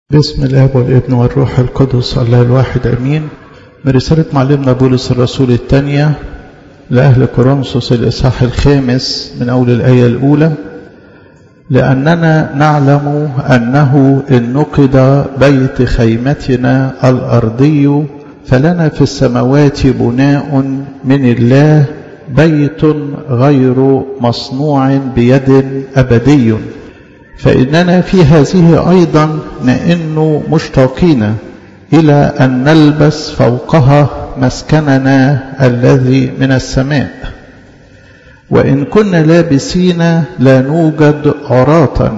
باسم الاب والابن والروح القدس الله الواحد امين من رساله معلمنا بولس الرسول الثانيه لاهل كورنثوس الاصحاح الخامس من اول الايه الاولى لاننا نعلم انه ان نقد بيت خيمتنا الارضي فلنا في السماوات بناء من الله بيت غير مصنوع بيد ابدي فإننا في هذه أيضا نئن مشتاقين إلى أن نلبس فوقها مسكننا الذي من السماء وإن كنا لابسين لا نوجد عراة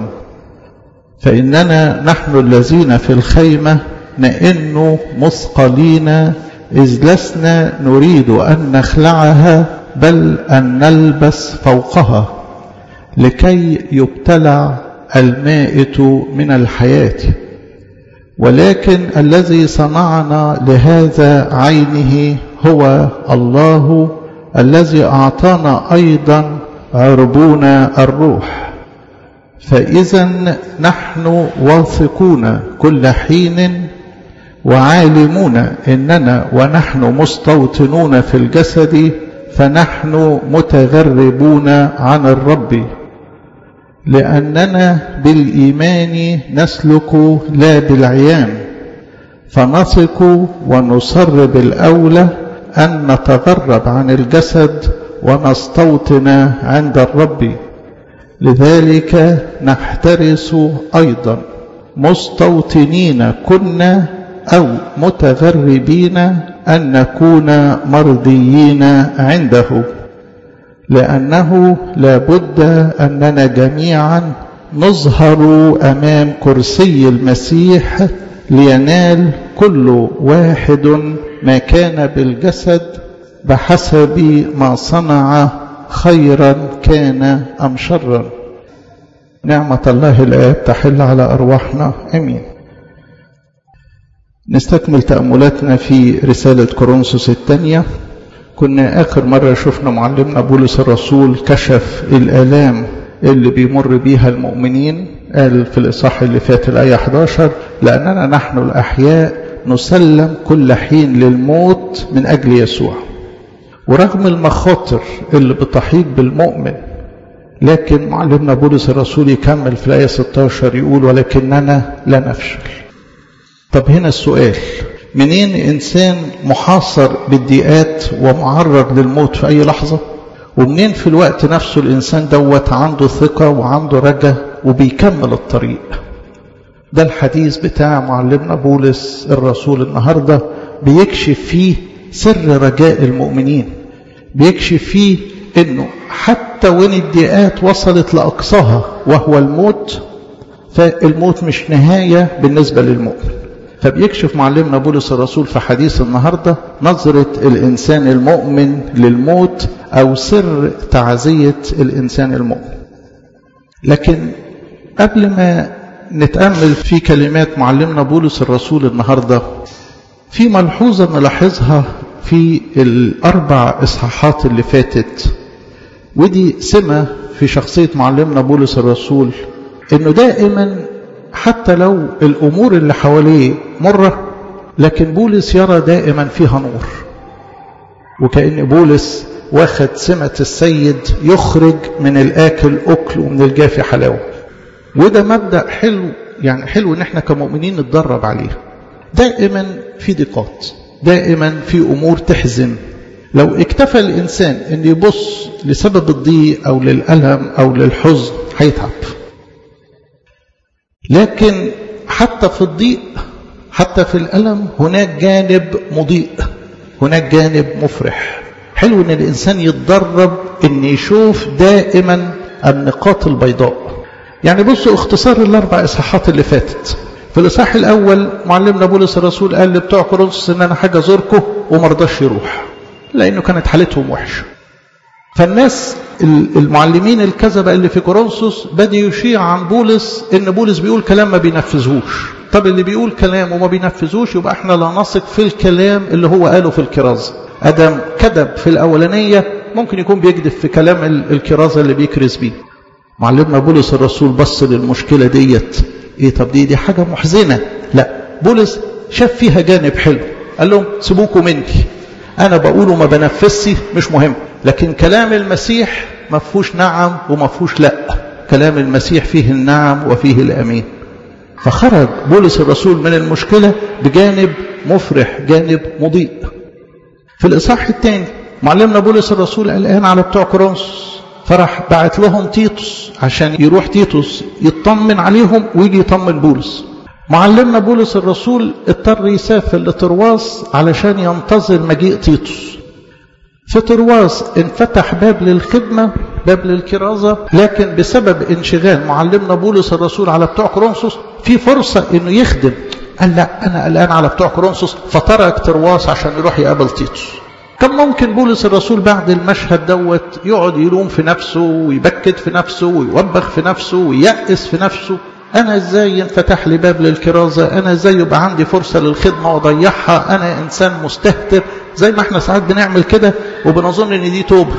فإننا نحن الذين في الخيمة نئن مثقلين إذ لسنا نريد أن نخلعها بل أن نلبس فوقها لكي يبتلع المائت من الحياة ولكن الذي صنعنا لهذا عينه هو الله الذي أعطانا أيضا عربون الروح فإذا نحن واثقون كل حين وعالمون إننا ونحن مستوطنون في الجسد فنحن متغربون عن الرب لأننا بالإيمان نسلك لا بالعيان فنثق ونصر بالأولى أن نتغرب عن الجسد ونستوطن عند الرب لذلك نحترس أيضا مستوطنين كنا أو متغربين أن نكون مرضيين عنده لأنه لابد أننا جميعا نظهر أمام كرسي المسيح لينال كل واحد ما كان بالجسد بحسب ما صنع خيرا كان أم شرا نعمة الله الآب تحل على أرواحنا أمين نستكمل تأملاتنا في رسالة كورنثوس الثانية كنا آخر مرة شفنا معلمنا بولس الرسول كشف الآلام اللي بيمر بيها المؤمنين قال في الإصحاح اللي فات الآية 11 لأننا نحن الأحياء نسلم كل حين للموت من أجل يسوع ورغم المخاطر اللي بتحيط بالمؤمن لكن معلمنا بولس الرسول يكمل في الآية 16 يقول ولكننا لا نفشل طب هنا السؤال منين إنسان محاصر بالضيقات ومعرض للموت في أي لحظة ومنين في الوقت نفسه الإنسان دوت عنده ثقة وعنده رجا وبيكمل الطريق ده الحديث بتاع معلمنا بولس الرسول النهاردة بيكشف فيه سر رجاء المؤمنين بيكشف فيه انه حتى وين الضيقات وصلت لأقصاها وهو الموت فالموت مش نهاية بالنسبة للمؤمن فبيكشف معلمنا بولس الرسول في حديث النهاردة نظرة الإنسان المؤمن للموت أو سر تعزية الإنسان المؤمن لكن قبل ما نتأمل في كلمات معلمنا بولس الرسول النهاردة في ملحوظة نلاحظها في الأربع إصحاحات اللي فاتت ودي سمة في شخصية معلمنا بولس الرسول إنه دائما حتى لو الأمور اللي حواليه مرة لكن بولس يرى دائما فيها نور وكأن بولس واخد سمة السيد يخرج من الآكل أكل ومن الجافي حلاوة وده مبدأ حلو يعني حلو إن احنا كمؤمنين نتدرب عليه دائما في ضيقات دائما في أمور تحزن لو اكتفى الإنسان أن يبص لسبب الضيق أو للألم أو للحزن هيتعب لكن حتى في الضيق حتى في الألم هناك جانب مضيء هناك جانب مفرح حلو ان الانسان يتدرب ان يشوف دائما النقاط البيضاء يعني بصوا اختصار الاربع اصحاحات اللي فاتت في الاصحاح الاول معلمنا بولس الرسول قال لبتوع كورنثوس ان انا حاجه ازوركم وما رضاش يروح لانه كانت حالتهم وحشه فالناس المعلمين الكذبة اللي في كورنثوس بدأ يشيع عن بولس ان بولس بيقول كلام ما بينفذهوش طب اللي بيقول كلام وما بينفذوش يبقى احنا لا نثق في الكلام اللي هو قاله في الكرازة ادم كذب في الاولانية ممكن يكون بيكذب في كلام الكرازة اللي بيكرز بيه معلمنا بولس الرسول بص للمشكلة ديت ايه طب دي دي حاجة محزنة بولس شاف فيها جانب حلو قال لهم سيبوكوا مني انا بقوله ما بنفذش مش مهم لكن كلام المسيح ما فيهوش نعم وما فيهوش لا كلام المسيح فيه النعم وفيه الامين فخرج بولس الرسول من المشكله بجانب مفرح جانب مضيء في الاصحاح الثاني معلمنا بولس الرسول قلقان على بتوع كورنثوس فراح بعت لهم تيتوس عشان يروح تيتوس يطمن عليهم ويجي يطمن بولس معلمنا بولس الرسول اضطر يسافر لترواس علشان ينتظر مجيء تيتوس في ترواس انفتح باب للخدمة باب للكرازة لكن بسبب انشغال معلمنا بولس الرسول على بتوع كورنثوس في فرصة انه يخدم قال لا انا قلقان على بتوع كورنثوس فترك ترواس عشان يروح يقابل تيتوس كان ممكن بولس الرسول بعد المشهد دوت يقعد يلوم في نفسه ويبكت في نفسه ويوبخ في نفسه وييأس في نفسه أنا إزاي ينفتح لي باب للكرازة أنا إزاي يبقى عندي فرصة للخدمة وأضيعها أنا إنسان مستهتر زي ما احنا ساعات بنعمل كده وبنظن إن دي توبة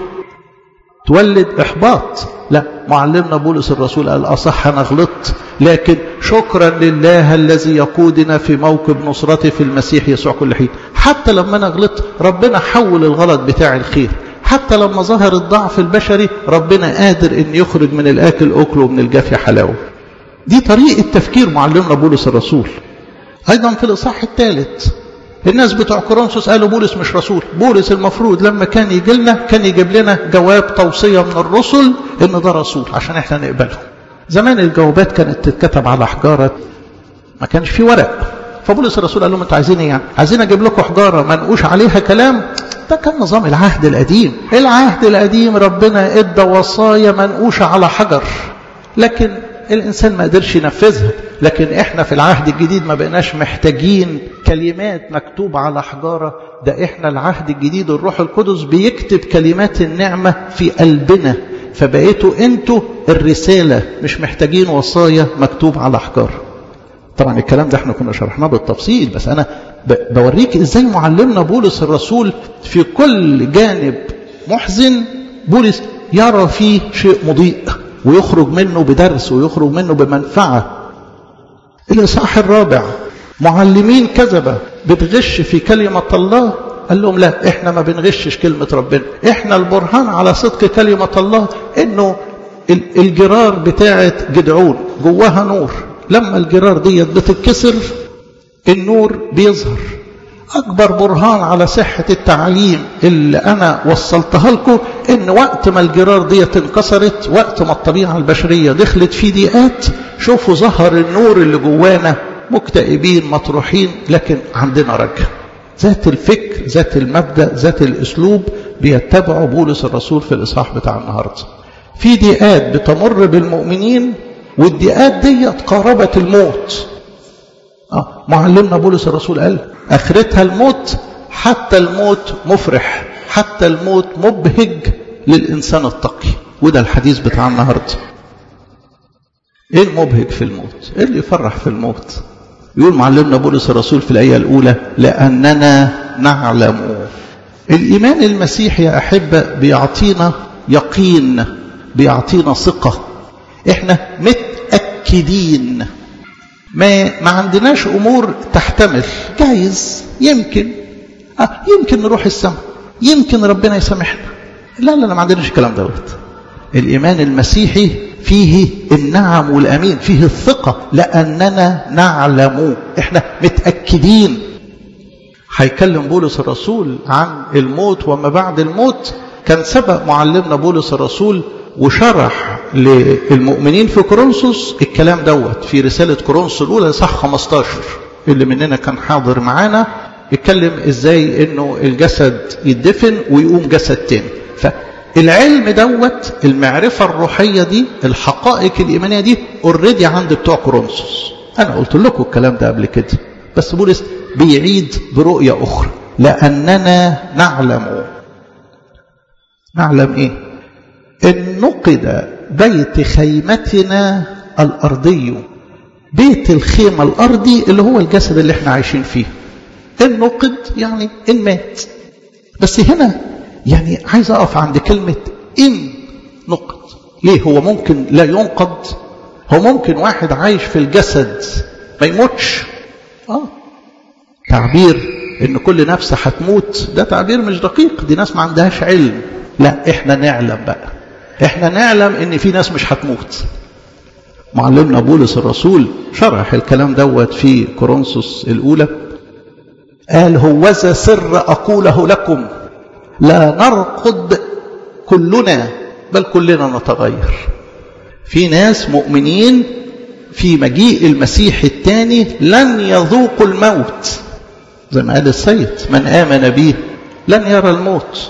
تولد إحباط لا معلمنا بولس الرسول قال أصح أنا غلطت لكن شكرا لله الذي يقودنا في موكب نصرته في المسيح يسوع كل حين حتى لما أنا غلطت ربنا حول الغلط بتاع الخير حتى لما ظهر الضعف البشري ربنا قادر أن يخرج من الآكل أكل ومن الجافي حلاوة دي طريقة تفكير معلمنا بولس الرسول أيضا في الإصحاح الثالث الناس بتوع كورنثوس قالوا بولس مش رسول بولس المفروض لما كان يجي لنا كان يجيب لنا جواب توصية من الرسل ان ده رسول عشان احنا نقبله زمان الجوابات كانت تتكتب على حجارة ما كانش في ورق فبولس الرسول قال لهم انتوا عايزين ايه يعني عايزين اجيب لكم حجارة منقوش عليها كلام ده كان نظام العهد القديم العهد القديم ربنا ادى وصايا منقوشة على حجر لكن الإنسان ما قدرش ينفذها لكن إحنا في العهد الجديد ما بقناش محتاجين كلمات مكتوبة على حجارة ده إحنا العهد الجديد الروح القدس بيكتب كلمات النعمة في قلبنا فبقيتوا أنتوا الرسالة مش محتاجين وصايا مكتوب على حجارة طبعا الكلام ده احنا كنا شرحناه بالتفصيل بس أنا بوريك إزاي معلمنا بولس الرسول في كل جانب محزن بولس يرى فيه شيء مضيء ويخرج منه بدرس ويخرج منه بمنفعة الإصحاح الرابع معلمين كذبة بتغش في كلمة الله قال لهم لا احنا ما بنغشش كلمة ربنا احنا البرهان على صدق كلمة الله انه الجرار بتاعت جدعون جواها نور لما الجرار ديت بتتكسر النور بيظهر أكبر برهان على صحة التعليم اللي أنا وصلتها لكم إن وقت ما الجرار دي انكسرت وقت ما الطبيعة البشرية دخلت في ضيقات شوفوا ظهر النور اللي جوانا مكتئبين مطروحين لكن عندنا رجع ذات الفكر ذات المبدأ ذات الأسلوب بيتبعوا بولس الرسول في الإصحاح بتاع النهاردة في ضيقات بتمر بالمؤمنين والضيقات دي قاربت الموت آه معلمنا بولس الرسول قال اخرتها الموت حتى الموت مفرح حتى الموت مبهج للانسان التقي وده الحديث بتاع النهارده ايه المبهج في الموت ايه اللي يفرح في الموت يقول معلمنا بولس الرسول في الايه الاولى لاننا نعلم الايمان المسيحي يا احبه بيعطينا يقين بيعطينا ثقه احنا متاكدين ما ما عندناش امور تحتمل جايز يمكن آه يمكن نروح السماء يمكن ربنا يسامحنا لا لا لا ما عندناش الكلام دوت الايمان المسيحي فيه النعم والامين فيه الثقه لاننا نعلم احنا متاكدين هيكلم بولس الرسول عن الموت وما بعد الموت كان سبق معلمنا بولس الرسول وشرح للمؤمنين في كورنثوس الكلام دوت في رسالة كورنثوس الأولى صح 15 اللي مننا كان حاضر معانا اتكلم ازاي انه الجسد يدفن ويقوم جسد تاني فالعلم دوت المعرفة الروحية دي الحقائق الإيمانية دي اوريدي عند بتوع كورنثوس أنا قلت لكم الكلام ده قبل كده بس بولس بيعيد برؤية أخرى لأننا نعلم نعلم إيه إن نقد بيت خيمتنا الأرضي بيت الخيمة الأرضي اللي هو الجسد اللي احنا عايشين فيه إن نقد يعني إن مات بس هنا يعني عايز أقف عند كلمة إن نقد ليه هو ممكن لا ينقد هو ممكن واحد عايش في الجسد ما يموتش اه تعبير ان كل نفس هتموت ده تعبير مش دقيق دي ناس ما عندهاش علم لا احنا نعلم بقى احنا نعلم ان في ناس مش هتموت معلمنا بولس الرسول شرح الكلام دوت في كورنثوس الاولى قال هوذا سر اقوله لكم لا نرقد كلنا بل كلنا نتغير في ناس مؤمنين في مجيء المسيح الثاني لن يذوقوا الموت زي ما قال السيد من آمن به لن يرى الموت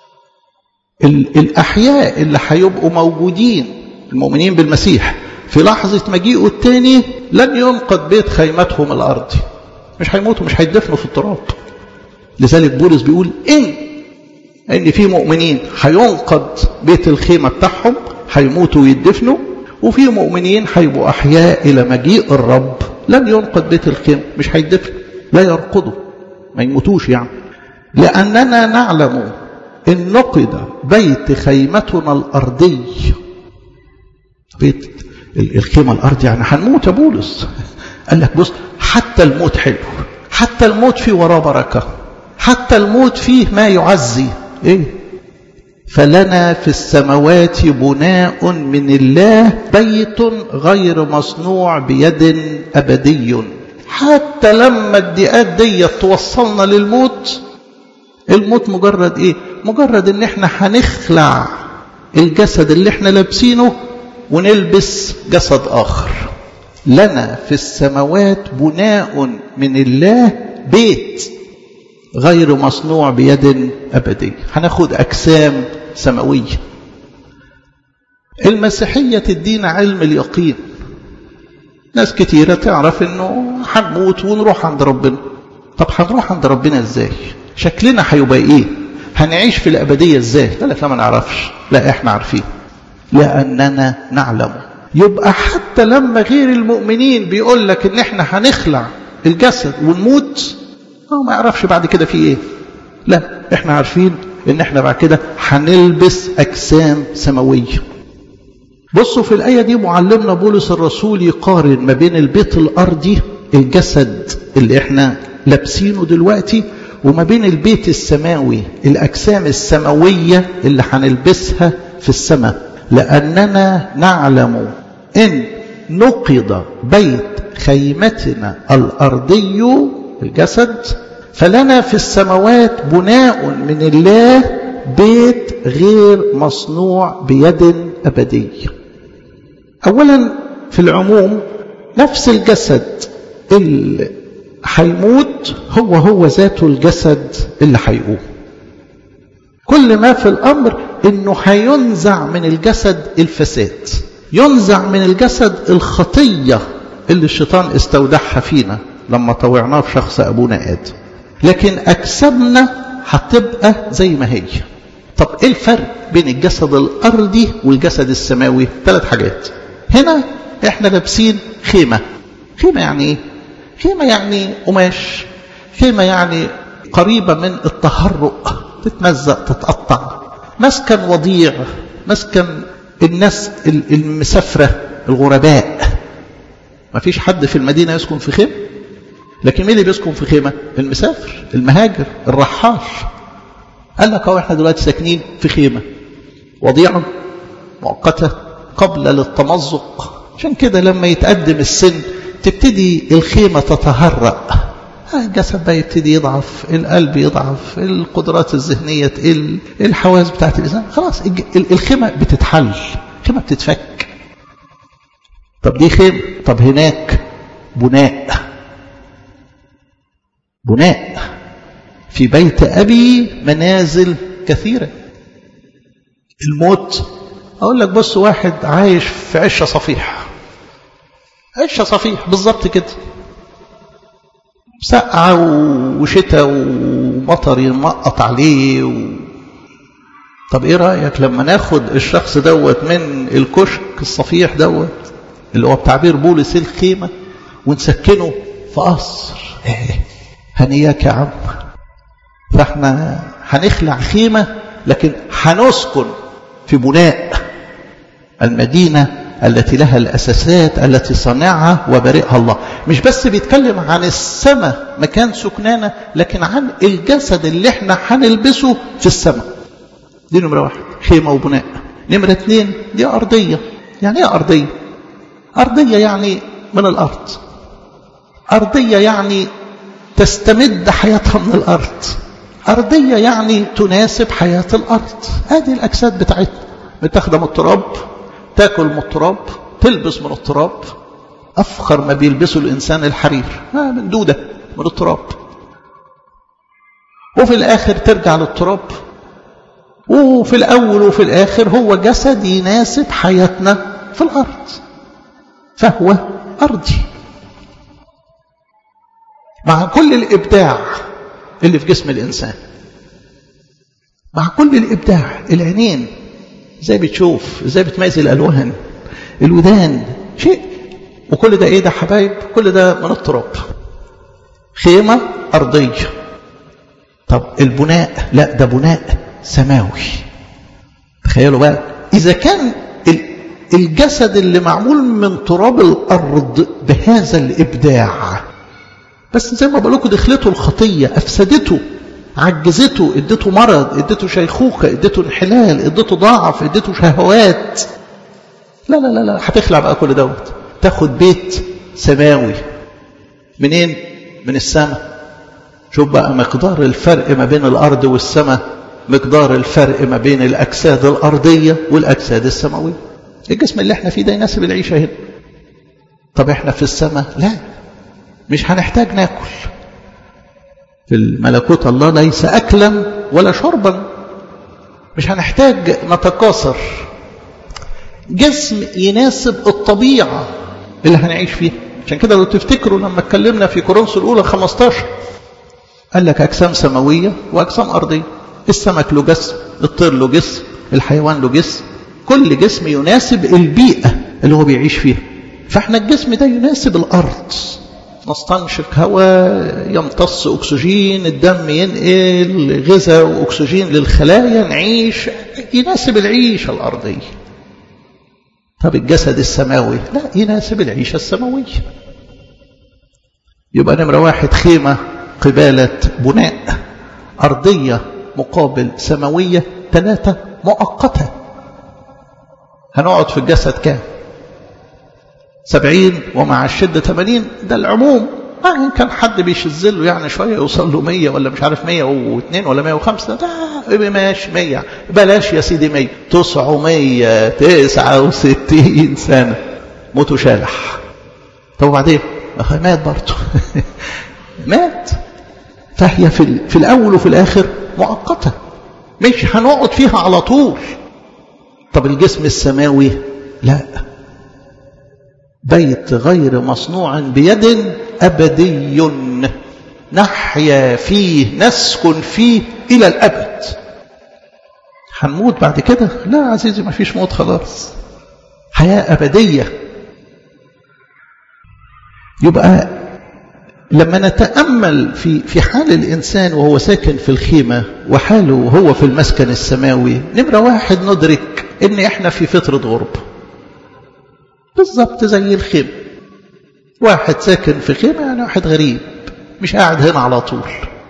الأحياء اللي هيبقوا موجودين المؤمنين بالمسيح في لحظة مجيئه الثاني لن ينقض بيت خيمتهم الأرضي مش هيموتوا مش هيدفنوا في التراب لذلك بولس بيقول إن إن في مؤمنين هينقض بيت الخيمة بتاعهم هيموتوا ويدفنوا وفي مؤمنين هيبقوا أحياء إلى مجيء الرب لن ينقض بيت الخيمة مش هيدفنوا لا يرقدوا ما يموتوش يعني لأننا نعلم إن نقد بيت خيمتنا الأرضي بيت الخيمة الأرض يعني هنموت يا بولس قال لك بص حتى الموت حلو حتى الموت فيه وراه بركة حتى الموت فيه ما يعزي إيه فلنا في السماوات بناء من الله بيت غير مصنوع بيد أبدي حتى لما الدقات دي توصلنا للموت الموت مجرد ايه مجرد ان احنا هنخلع الجسد اللي احنا لابسينه ونلبس جسد اخر لنا في السماوات بناء من الله بيت غير مصنوع بيد أبدية هناخد أجسام سماوية المسيحية تدينا علم اليقين ناس كتيرة تعرف انه هنموت ونروح عند ربنا طب هنروح عند ربنا ازاي شكلنا هيبقى ايه هنعيش في الابدية ازاي لا لا ما نعرفش لا احنا عارفين لاننا نعلم يبقى حتى لما غير المؤمنين بيقول لك ان احنا هنخلع الجسد ونموت هو ما يعرفش بعد كده في ايه لا احنا عارفين ان احنا بعد كده هنلبس اجسام سماويه بصوا في الآية دي معلمنا بولس الرسول يقارن ما بين البيت الأرضي الجسد اللي احنا لابسينه دلوقتي وما بين البيت السماوي الأجسام السماوية اللي هنلبسها في السماء لأننا نعلم إن نقض بيت خيمتنا الأرضي الجسد فلنا في السماوات بناء من الله بيت غير مصنوع بيد أبدية أولا في العموم نفس الجسد اللي هيموت هو هو ذاته الجسد اللي هيقوم كل ما في الأمر إنه هينزع من الجسد الفساد ينزع من الجسد الخطية اللي الشيطان استودعها فينا لما طوعناه في شخص أبونا آدم لكن أجسامنا هتبقى زي ما هي طب ايه الفرق بين الجسد الارضي والجسد السماوي ثلاث حاجات هنا احنا لابسين خيمه خيمه يعني ايه خيمه يعني قماش خيمه يعني قريبه من التهرؤ تتمزق تتقطع مسكن وضيع مسكن الناس المسافره الغرباء ما فيش حد في المدينه يسكن في خيمه لكن مين اللي بيسكن في خيمه المسافر المهاجر الرحال قال لك اهو احنا دلوقتي ساكنين في خيمه وضيعه مؤقته قبل للتمزق عشان كده لما يتقدم السن تبتدي الخيمه تتهرأ الجسد بقى يبتدي يضعف القلب يضعف القدرات الذهنيه تقل الحواس بتاعت الانسان خلاص الخيمه بتتحل الخيمه بتتفك طب دي خيمه طب هناك بناء بناء في بيت أبي منازل كثيرة الموت أقول لك بص واحد عايش في عشة صفيح عشة صفيح بالظبط كده سقعة وشتاء ومطر يمقط عليه و... طب ايه رأيك لما ناخد الشخص دوت من الكشك الصفيح دوت اللي هو بتعبير بولس الخيمة ونسكنه في قصر هنياك يا عم فاحنا هنخلع خيمة لكن هنسكن في بناء المدينة التي لها الأساسات التي صنعها وبارئها الله مش بس بيتكلم عن السماء مكان سكنانا لكن عن الجسد اللي احنا هنلبسه في السماء دي نمرة واحد خيمة وبناء نمرة اتنين دي أرضية يعني ايه أرضية أرضية يعني من الأرض أرضية يعني تستمد حياتها من الأرض أرضية يعني تناسب حياة الأرض هذه الأجساد بتاعتنا متاخدة من التراب تاكل من التراب تلبس من التراب أفخر ما بيلبسه الإنسان الحرير آه من دودة من التراب وفي الآخر ترجع للتراب وفي الأول وفي الآخر هو جسد يناسب حياتنا في الأرض فهو أرضي مع كل الإبداع اللي في جسم الإنسان مع كل الإبداع العينين ازاي بتشوف ازاي بتميز الألوان الودان شيء وكل ده ايه ده حبايب كل ده من التراب خيمة أرضية طب البناء لا ده بناء سماوي تخيلوا بقى إذا كان الجسد اللي معمول من تراب الأرض بهذا الإبداع بس زي ما بقول لكم دخلته الخطية أفسدته عجزته اديته مرض اديته شيخوخة اديته انحلال اديته ضعف اديته شهوات لا لا لا لا هتخلع بقى كل دوت تاخد بيت سماوي منين من السماء شوف بقى مقدار الفرق ما بين الأرض والسماء مقدار الفرق ما بين الأجساد الأرضية والأجساد السماوية الجسم اللي احنا فيه ده يناسب العيشة هنا طب احنا في السماء لا مش هنحتاج ناكل في الملكوت الله ليس أكلا ولا شربا مش هنحتاج نتكاثر جسم يناسب الطبيعة اللي هنعيش فيها عشان كده لو تفتكروا لما اتكلمنا في كورنثوس الأولى 15 قال لك أجسام سماوية وأجسام أرضية السمك له جسم الطير له جسم الحيوان له جسم كل جسم يناسب البيئة اللي هو بيعيش فيها فاحنا الجسم ده يناسب الأرض نستنشق هواء يمتص أكسجين الدم ينقل غذاء وأكسجين للخلايا نعيش يناسب العيشة الأرضية طب الجسد السماوي لا يناسب العيشة السماوية يبقى نمرة واحد خيمة قبالة بناء أرضية مقابل سماوية ثلاثة مؤقتة هنقعد في الجسد كام سبعين ومع الشدة ثمانين ده العموم ما إن كان حد بيشزله يعني شوية يوصل له مية ولا مش عارف مية واثنين ولا مية وخمسة ده ماشي مية بلاش يا سيدي مية تسعمية تسعة وستين سنة موت وشالح طب وبعدين مات برضه مات فهي في, في الأول وفي الآخر مؤقتة مش هنقعد فيها على طول طب الجسم السماوي لا بيت غير مصنوع بيد أبدي نحيا فيه نسكن فيه إلى الأبد هنموت بعد كده لا عزيزي ما فيش موت خلاص حياة أبدية يبقى لما نتأمل في في حال الإنسان وهو ساكن في الخيمة وحاله وهو في المسكن السماوي نمرة واحد ندرك إن إحنا في فترة غرب بالظبط زي الخيمة واحد ساكن في خيمة يعني واحد غريب مش قاعد هنا على طول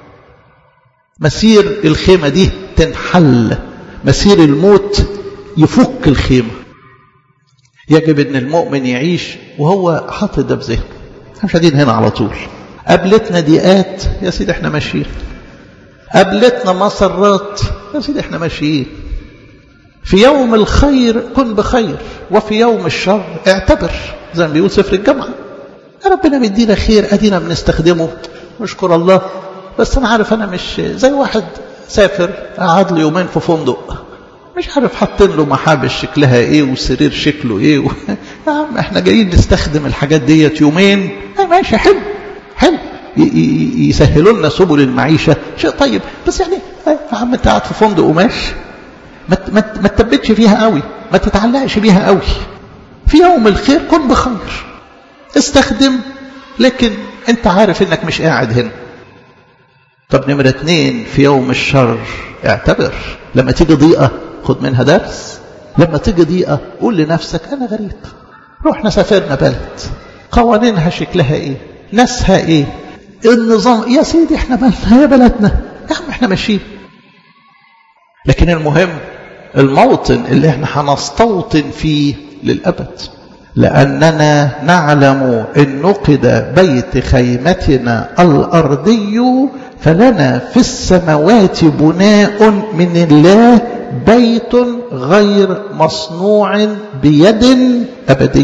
مسير الخيمة دي تنحل مسير الموت يفك الخيمة يجب ان المؤمن يعيش وهو حاطط ده بذهنه احنا مش قاعدين هنا على طول قابلتنا ضيقات يا سيدي احنا ماشيين قابلتنا مسرات يا سيدي احنا ماشيين في يوم الخير كن بخير وفي يوم الشر اعتبر زي ما بيقول سفر الجامعة ربنا بيدينا خير ادينا بنستخدمه نشكر الله بس انا عارف انا مش زي واحد سافر قعد له يومين في فندق مش عارف حاطين له محابس شكلها ايه وسرير شكله ايه و... يا عم احنا جايين نستخدم الحاجات ديت يومين ماشي حلو حلو يسهلوا لنا سبل المعيشة شيء طيب بس يعني يا عم انت قاعد في فندق قماش ما ما تثبتش فيها قوي ما تتعلقش بيها قوي في يوم الخير كن بخير استخدم لكن انت عارف انك مش قاعد هنا طب نمرة اتنين في يوم الشر اعتبر لما تيجي ضيقة خد منها درس لما تيجي ضيقة قول لنفسك انا غريب رحنا سافرنا بلد قوانينها شكلها ايه ناسها ايه النظام يا سيدي احنا مالنا هي بلدنا يا عم احنا ماشيين لكن المهم الموطن اللي احنا هنستوطن فيه للأبد لأننا نعلم إن نقد بيت خيمتنا الأرضي فلنا في السماوات بناء من الله بيت غير مصنوع بيد أبدي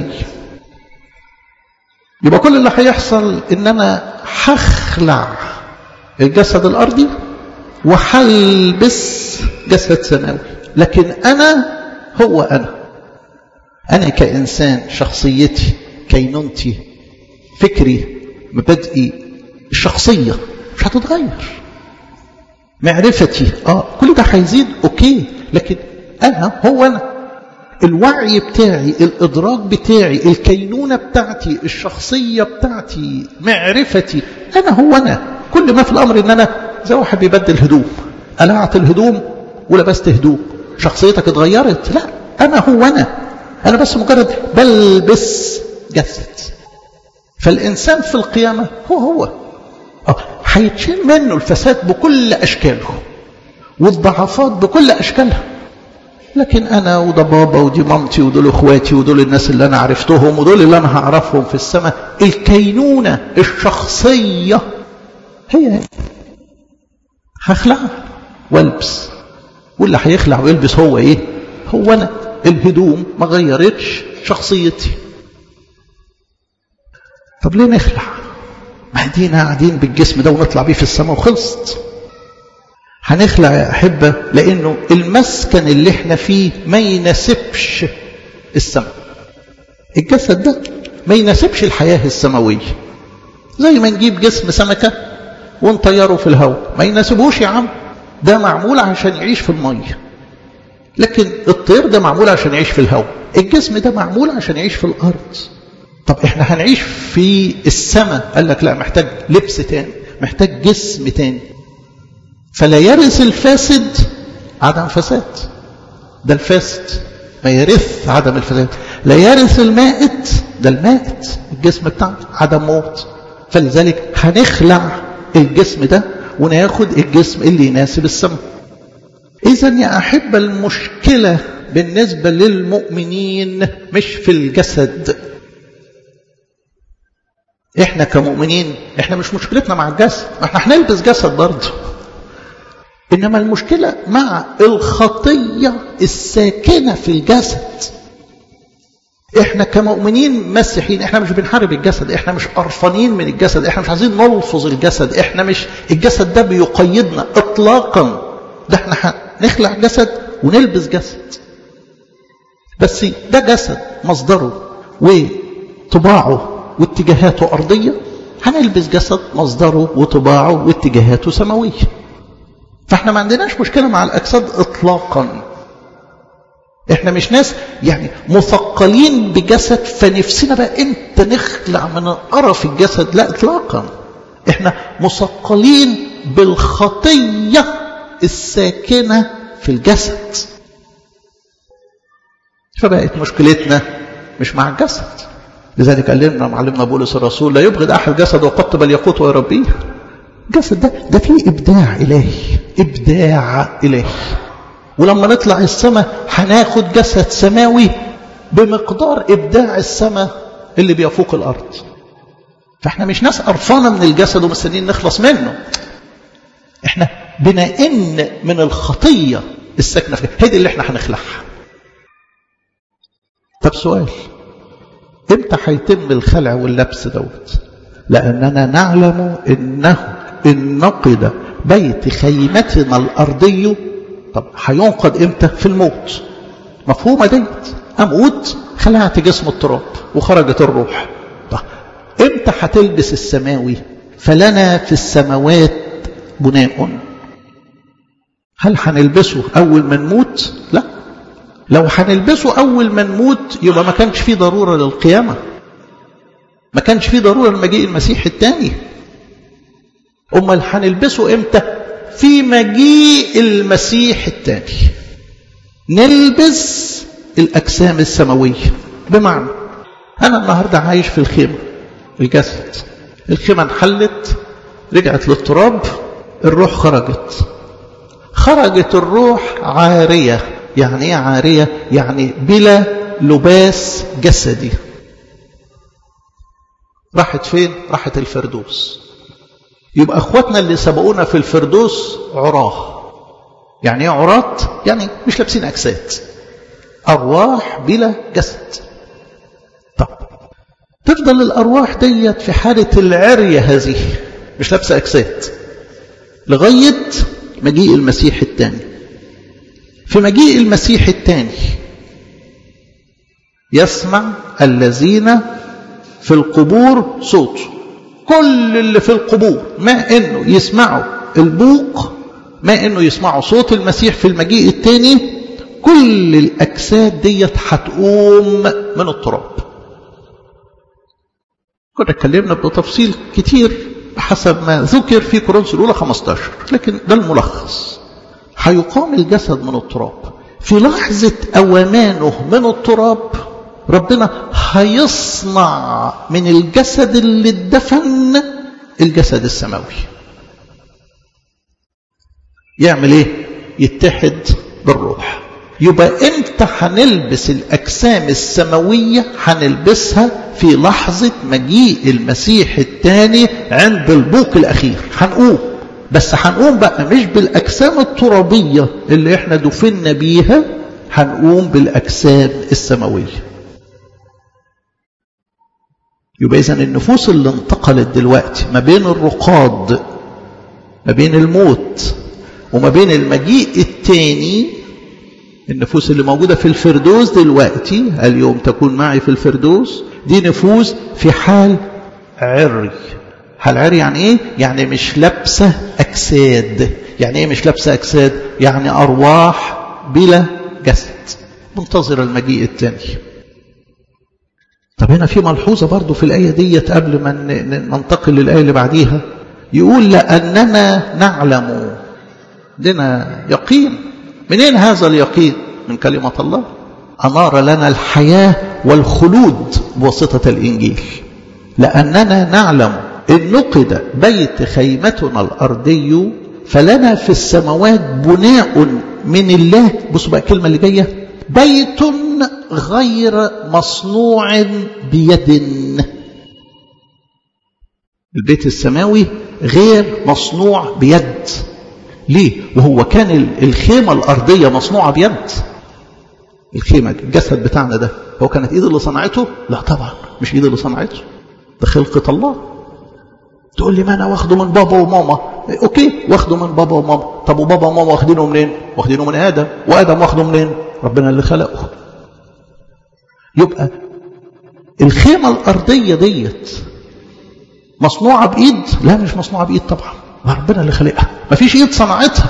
يبقى كل اللي هيحصل إن أنا هخلع الجسد الأرضي وهلبس جسد سماوي لكن أنا هو أنا أنا كإنسان شخصيتي كينونتي فكري مبادئي الشخصية مش هتتغير معرفتي اه كل ده هيزيد اوكي لكن انا هو انا الوعي بتاعي الادراك بتاعي الكينونة بتاعتي الشخصية بتاعتي معرفتي انا هو انا كل ما في الامر ان انا زي واحد بيبدل هدوم قلعت الهدوم ولبست هدوم شخصيتك اتغيرت لا انا هو انا انا بس مجرد بلبس جسد فالانسان في القيامة هو هو اه هيتشيل منه الفساد بكل اشكاله والضعفات بكل اشكالها لكن انا وده بابا ودي مامتي ودول اخواتي ودول الناس اللي انا عرفتهم ودول اللي انا هعرفهم في السماء الكينونة الشخصية هي هي هخلعها والبس واللي هيخلع ويلبس هو ايه هو انا الهدوم ما غيرتش شخصيتي طب ليه نخلع ما احنا قاعدين بالجسم ده ونطلع بيه في السماء وخلصت هنخلع يا أحبة لأنه المسكن اللي احنا فيه ما يناسبش السماء الجسد ده ما يناسبش الحياة السماوية زي ما نجيب جسم سمكة ونطيره في الهواء ما يناسبوش يا عم ده معمول عشان يعيش في المية لكن الطير ده معمول عشان يعيش في الهواء الجسم ده معمول عشان يعيش في الأرض طب احنا هنعيش في السماء قال لك لا محتاج لبس تاني محتاج جسم تاني فلا يرث الفاسد عدم فساد ده الفاسد ما يرث عدم الفساد لا يرث المائت ده المائت الجسم بتاعنا عدم موت فلذلك هنخلع الجسم ده وناخد الجسم اللي يناسب السماء اذا يا احبه المشكله بالنسبه للمؤمنين مش في الجسد احنا كمؤمنين احنا مش مشكلتنا مع الجسد احنا هنلبس جسد برضه انما المشكله مع الخطيه الساكنه في الجسد احنا كمؤمنين مسيحيين احنا مش بنحارب الجسد احنا مش قرفانين من الجسد احنا مش عايزين نلفظ الجسد احنا مش الجسد ده بيقيدنا اطلاقا ده احنا هنخلع جسد ونلبس جسد بس ده جسد مصدره وطباعه واتجاهاته أرضية هنلبس جسد مصدره وطباعه واتجاهاته سماوية فاحنا ما عندناش مشكلة مع الأجساد إطلاقا احنا مش ناس يعني مثقلين بجسد فنفسنا بقى انت نخلع من قرف الجسد لا اطلاقا احنا مثقلين بالخطية الساكنة في الجسد فبقت مشكلتنا مش مع الجسد لذلك قال لنا معلمنا بولس الرسول لا يبغض احد جسد وقط بل يقوت ويربيه الجسد ده ده فيه ابداع الهي ابداع الهي ولما نطلع السماء هناخد جسد سماوي بمقدار ابداع السماء اللي بيفوق الارض فاحنا مش ناس قرفانه من الجسد ومستنيين نخلص منه احنا بنئن من الخطيه الساكنه فيها هي دي اللي احنا هنخلعها طب سؤال امتى هيتم الخلع واللبس دوت لاننا نعلم انه ان نقد بيت خيمتنا الارضي طب هينقض امتى في الموت مفهومه ديت اموت خلعت جسم التراب وخرجت الروح طب امتى هتلبس السماوي فلنا في السماوات بناء هل هنلبسه اول ما نموت لا لو هنلبسه أول ما نموت يبقى ما كانش فيه ضرورة للقيامة ما كانش فيه ضرورة لمجيء المسيح الثاني أمال هنلبسه إمتى في مجيء المسيح الثاني نلبس الأجسام السماوية بمعنى أنا النهاردة عايش في الخيمة الجسد الخيمة انحلت رجعت للتراب الروح خرجت خرجت الروح عارية يعني ايه عارية يعني بلا لباس جسدي راحت فين راحت الفردوس يبقى اخواتنا اللي سبقونا في الفردوس عراه يعني ايه عرات يعني مش لابسين اجساد ارواح بلا جسد طب تفضل الارواح ديت في حاله العريه هذه مش لابسه اجساد لغايه مجيء المسيح الثاني في مجيء المسيح الثاني يسمع الذين في القبور صوته كل اللي في القبور ما انه يسمعوا البوق ما انه يسمعوا صوت المسيح في المجيء الثاني كل الاجساد ديت هتقوم من التراب كنا اتكلمنا بتفصيل كتير حسب ما ذكر في كورنثوس الاولى 15 لكن ده الملخص هيقام الجسد من التراب في لحظه اوامانه من التراب ربنا هيصنع من الجسد اللي اتدفن الجسد السماوي يعمل ايه يتحد بالروح يبقى امتى هنلبس الاجسام السماويه هنلبسها في لحظه مجيء المسيح الثاني عند البوق الاخير هنقوم بس هنقوم بقى مش بالاجسام الترابيه اللي احنا دفنا بيها هنقوم بالاجسام السماويه يبقى اذا النفوس اللي انتقلت دلوقتي ما بين الرقاد ما بين الموت وما بين المجيء الثاني النفوس اللي موجودة في الفردوس دلوقتي اليوم تكون معي في الفردوس دي نفوس في حال عري حال عري يعني ايه؟ يعني مش لابسة أجساد يعني ايه مش لابسة أجساد؟ يعني أرواح بلا جسد منتظرة المجيء الثاني طب هنا في ملحوظة برضو في الآية ديت قبل ما ننتقل للآية اللي بعديها يقول لأننا نعلم لنا يقين منين هذا اليقين من كلمة الله أنار لنا الحياة والخلود بواسطة الإنجيل لأننا نعلم إن نقد بيت خيمتنا الأرضي فلنا في السماوات بناء من الله بصوا بقى الكلمة اللي جاية بيت غير مصنوع بيد البيت السماوي غير مصنوع بيد ليه وهو كان الخيمة الأرضية مصنوعة بيد الخيمة الجسد بتاعنا ده هو كانت إيد اللي صنعته لا طبعا مش إيد اللي صنعته ده خلقة الله تقول لي ما أنا واخده من بابا وماما أوكي واخده من بابا وماما طب وبابا وماما واخدينه منين واخدينه من آدم وآدم واخده منين ربنا اللي خلقه يبقى الخيمة الأرضية ديت مصنوعة بإيد لا مش مصنوعة بإيد طبعا ما ربنا اللي خلقها ما فيش ايد صنعتها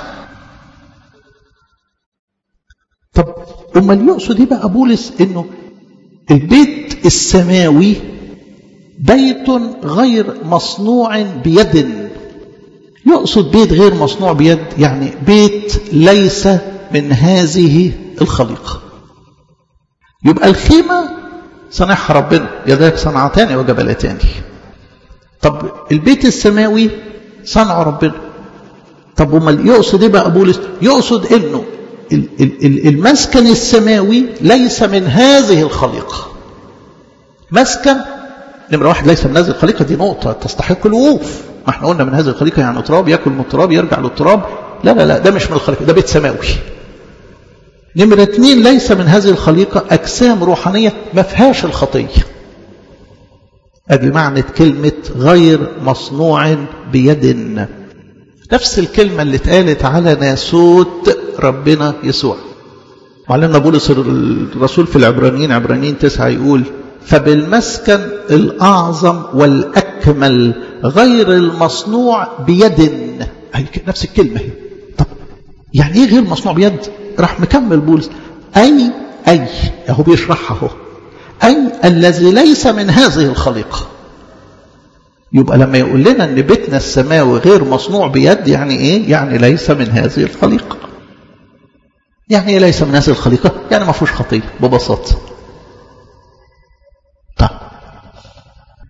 طب امال يقصد ايه بقى بولس انه البيت السماوي بيت غير مصنوع بيد يقصد بيت غير مصنوع بيد يعني بيت ليس من هذه الخليقه يبقى الخيمه صنعها ربنا يداك صنعتان وجبلتان طب البيت السماوي صنع ربنا طب امال يقصد ايه بقى بولس يقصد انه المسكن السماوي ليس من هذه الخليقه مسكن نمره واحد ليس من هذه الخليقه دي نقطه تستحق الوقوف ما احنا قلنا من هذه الخليقه يعني تراب ياكل من التراب يرجع للتراب لا لا لا ده مش من الخليقه ده بيت سماوي نمرة اثنين ليس من هذه الخليقة أجسام روحانية ما فيهاش الخطية أدي معنى كلمة غير مصنوع بيد نفس الكلمة اللي اتقالت على ناسوت ربنا يسوع معلمنا بولس الرسول في العبرانيين عبرانيين تسعة يقول فبالمسكن الأعظم والأكمل غير المصنوع بيد نفس الكلمة هي طب يعني ايه غير مصنوع بيد راح مكمل بولس أي أي اهو بيشرحها اهو أي الذي ليس من هذه الخليقة يبقى لما يقول لنا أن بيتنا السماوي غير مصنوع بيد يعني إيه؟ يعني ليس من هذه الخليقة يعني إيه ليس من هذه الخليقة؟ يعني ما فيهوش خطية ببساطة طب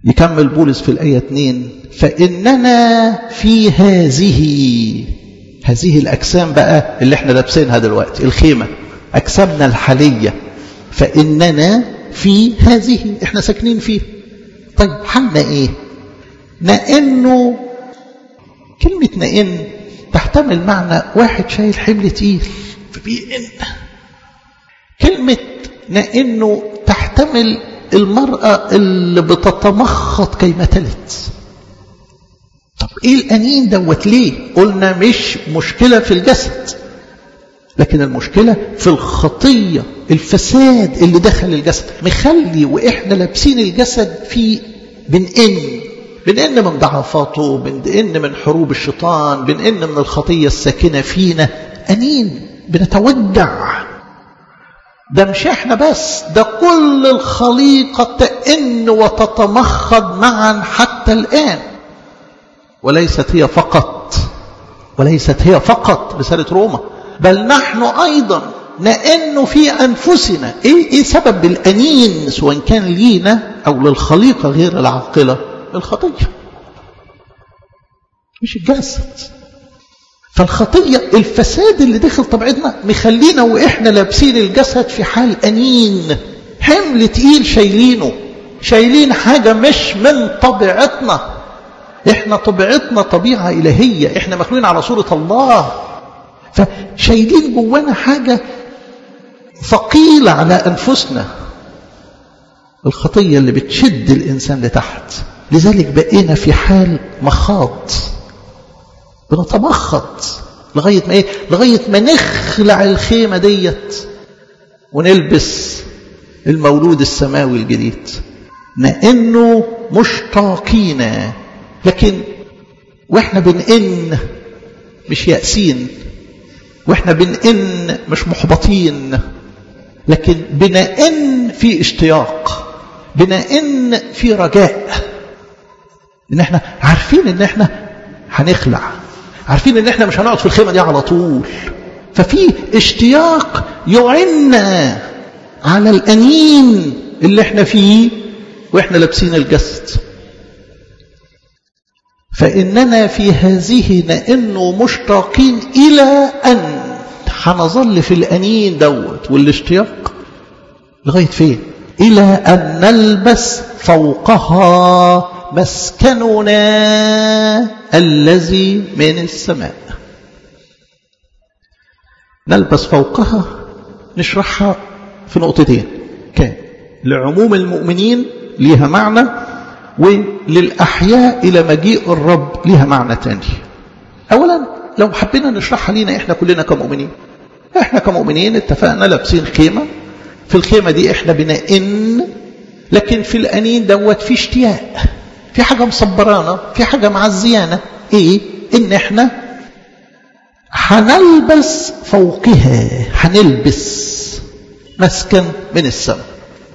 يكمل بولس في الآية 2 فإننا في هذه هذه الأجسام بقى اللي احنا لابسينها دلوقتي الخيمة أجسامنا الحالية فإننا في هذه احنا ساكنين فيه طيب حالنا ايه نأنه كلمة نأن تحتمل معنى واحد شايل حمل تقيل فبيئن كلمة نأنه تحتمل المرأة اللي بتتمخض كيما تلت طب ايه الأنين دوت ليه قلنا مش مشكلة في الجسد لكن المشكلة في الخطية الفساد اللي دخل الجسد مخلي وإحنا لابسين الجسد في بنئن بنئن من ضعفاته بنئن من حروب الشيطان بنئن من الخطية الساكنة فينا أنين بنتوجع ده مش احنا بس ده كل الخليقة تئن وتتمخض معا حتى الآن وليست هي فقط وليست هي فقط رسالة روما بل نحن أيضا نأن في أنفسنا إيه, إيه سبب الأنين سواء كان لينا أو للخليقة غير العاقلة الخطية مش الجسد فالخطية الفساد اللي داخل طبيعتنا مخلينا وإحنا لابسين الجسد في حال أنين حمل تقيل شايلينه شايلين حاجة مش من طبيعتنا إحنا طبيعتنا طبيعة إلهية إحنا مخلوقين على صورة الله فشايلين جوانا حاجة ثقيلة على أنفسنا الخطية اللي بتشد الإنسان لتحت لذلك بقينا في حال مخاض بنتمخض لغاية ما إيه؟ لغاية ما نخلع الخيمة ديت ونلبس المولود السماوي الجديد لأنه مشتاقين لكن واحنا بنئن مش يأسين واحنا بنئن مش محبطين لكن بنئن في اشتياق بنئن في رجاء ان احنا عارفين ان احنا هنخلع عارفين ان احنا مش هنقعد في الخيمه دي على طول ففي اشتياق يعنا على الانين اللي احنا فيه واحنا لابسين الجسد فإننا في هذه نئن مشتاقين إلى أن هنظل في الأنين دوت والاشتياق لغاية فين إلى أن نلبس فوقها مسكننا الذي من السماء نلبس فوقها نشرحها في نقطتين كان لعموم المؤمنين ليها معنى وللأحياء إلى مجيء الرب لها معنى تاني أولا لو حبينا نشرحها لينا إحنا كلنا كمؤمنين إحنا كمؤمنين اتفقنا لابسين خيمة في الخيمة دي إحنا بنئن لكن في الأنين دوت في اشتياق في حاجة مصبرانا في حاجة معزيانا إيه إن إحنا هنلبس فوقها هنلبس مسكن من السماء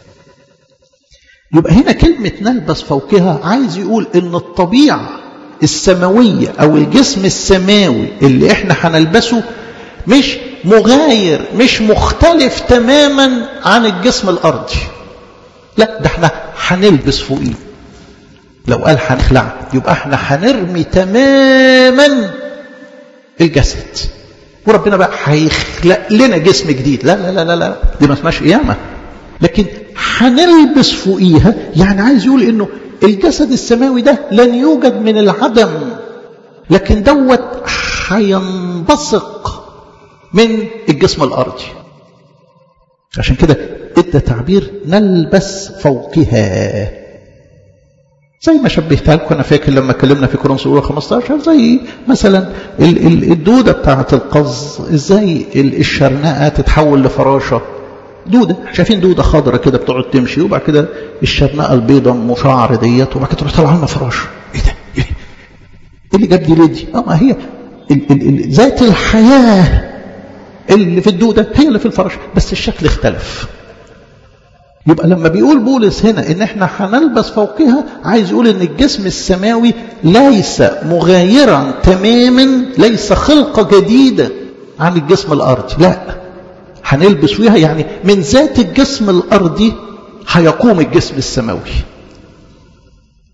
يبقى هنا كلمة نلبس فوقها عايز يقول ان الطبيعة السماوية او الجسم السماوي اللي احنا هنلبسه مش مغاير مش مختلف تماما عن الجسم الارضي لا ده احنا هنلبس فوقيه لو قال هنخلع يبقى احنا هنرمي تماما الجسد وربنا بقى هيخلق لنا جسم جديد لا لا لا لا, لا. دي ما اسمهاش قيامه لكن هنلبس فوقيها يعني عايز يقول انه الجسد السماوي ده لن يوجد من العدم لكن دوت هينبثق من الجسم الارضي عشان كده ادى تعبير نلبس فوقها زي ما شبهتها لكم انا فاكر لما اتكلمنا في كورنثوس الاولى 15 زي مثلا الدوده بتاعه القز ازاي الشرنقه تتحول لفراشه دودة شايفين دودة خضرة كده بتقعد تمشي وبعد كده الشرنقة البيضة مشعر ديت وبعد كده تروح طالعة لنا فراش ايه ده؟ ايه اللي جاب دي ليه دي؟ اه ما هي ال ال ال ذات الحياة اللي في الدودة هي اللي في الفراش بس الشكل اختلف يبقى لما بيقول بولس هنا ان احنا هنلبس فوقها عايز يقول ان الجسم السماوي ليس مغايرا تماما ليس خلقة جديدة عن الجسم الارضي لا هنلبس فيها يعني من ذات الجسم الأرضي هيقوم الجسم السماوي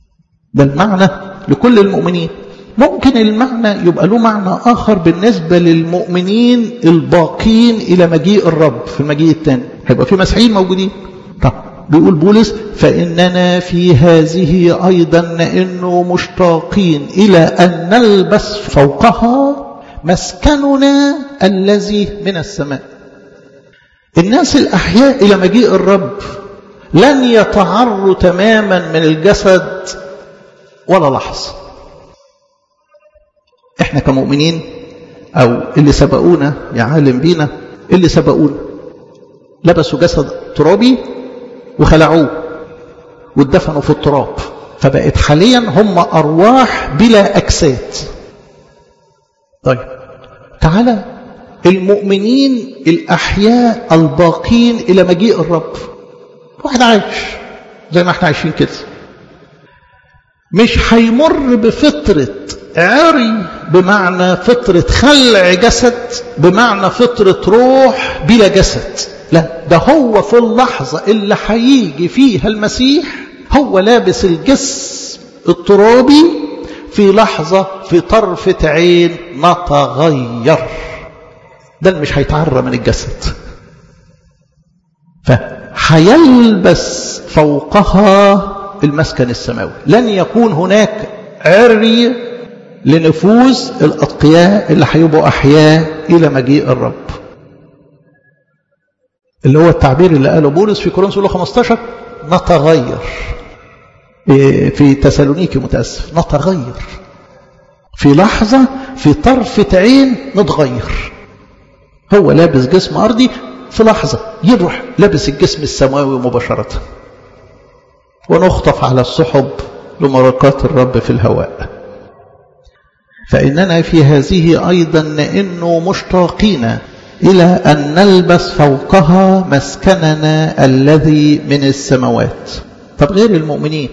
ده المعنى لكل المؤمنين ممكن المعنى يبقى له معنى آخر بالنسبة للمؤمنين الباقين إلى مجيء الرب في المجيء الثاني هيبقى في مسيحيين موجودين طب بيقول بولس فإننا في هذه أيضا إنه مشتاقين إلى أن نلبس فوقها مسكننا الذي من السماء الناس الأحياء إلى مجيء الرب لن يتعروا تماما من الجسد ولا لحظة احنا كمؤمنين او اللي سبقونا يا عالم بينا اللي سبقونا لبسوا جسد ترابي وخلعوه واتدفنوا في التراب فبقت حاليا هم ارواح بلا اجساد طيب تعالى المؤمنين الاحياء الباقين الى مجيء الرب واحد عايش زي ما احنا عايشين كده مش هيمر بفتره عري بمعنى فطرة خلع جسد بمعنى فطرة روح بلا جسد لا ده هو في اللحظة اللي هيجي فيها المسيح هو لابس الجسم الترابي في لحظة في طرفة عين نتغير ده اللي مش هيتعرى من الجسد فهيلبس فوقها المسكن السماوي لن يكون هناك عري لنفوس الأتقياء اللي هيبقوا أحياء إلى مجيء الرب اللي هو التعبير اللي قاله بولس في كورنثوس 15 نتغير في تسالونيكي متأسف نتغير في لحظة في طرفة عين نتغير هو لابس جسم أرضي في لحظة يروح لابس الجسم السماوي مباشرة ونخطف على السحب لمرقات الرب في الهواء فإننا في هذه أيضا إنه مشتاقين إلى أن نلبس فوقها مسكننا الذي من السماوات طب غير المؤمنين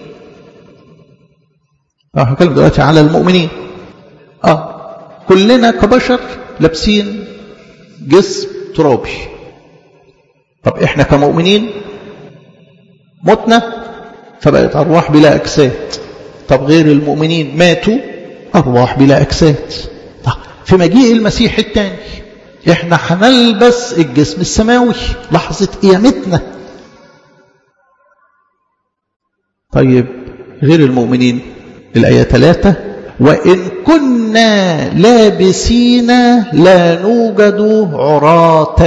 اه هنتكلم دلوقتي على المؤمنين اه كلنا كبشر لابسين جسم ترابي طب احنا كمؤمنين متنا فبقت ارواح بلا اجساد طب غير المؤمنين ماتوا أرواح بلا أجساد في مجيء المسيح الثاني احنا هنلبس الجسم السماوي لحظة قيامتنا طيب غير المؤمنين الآية ثلاثة وإن كنا لابسين لا نوجد عراة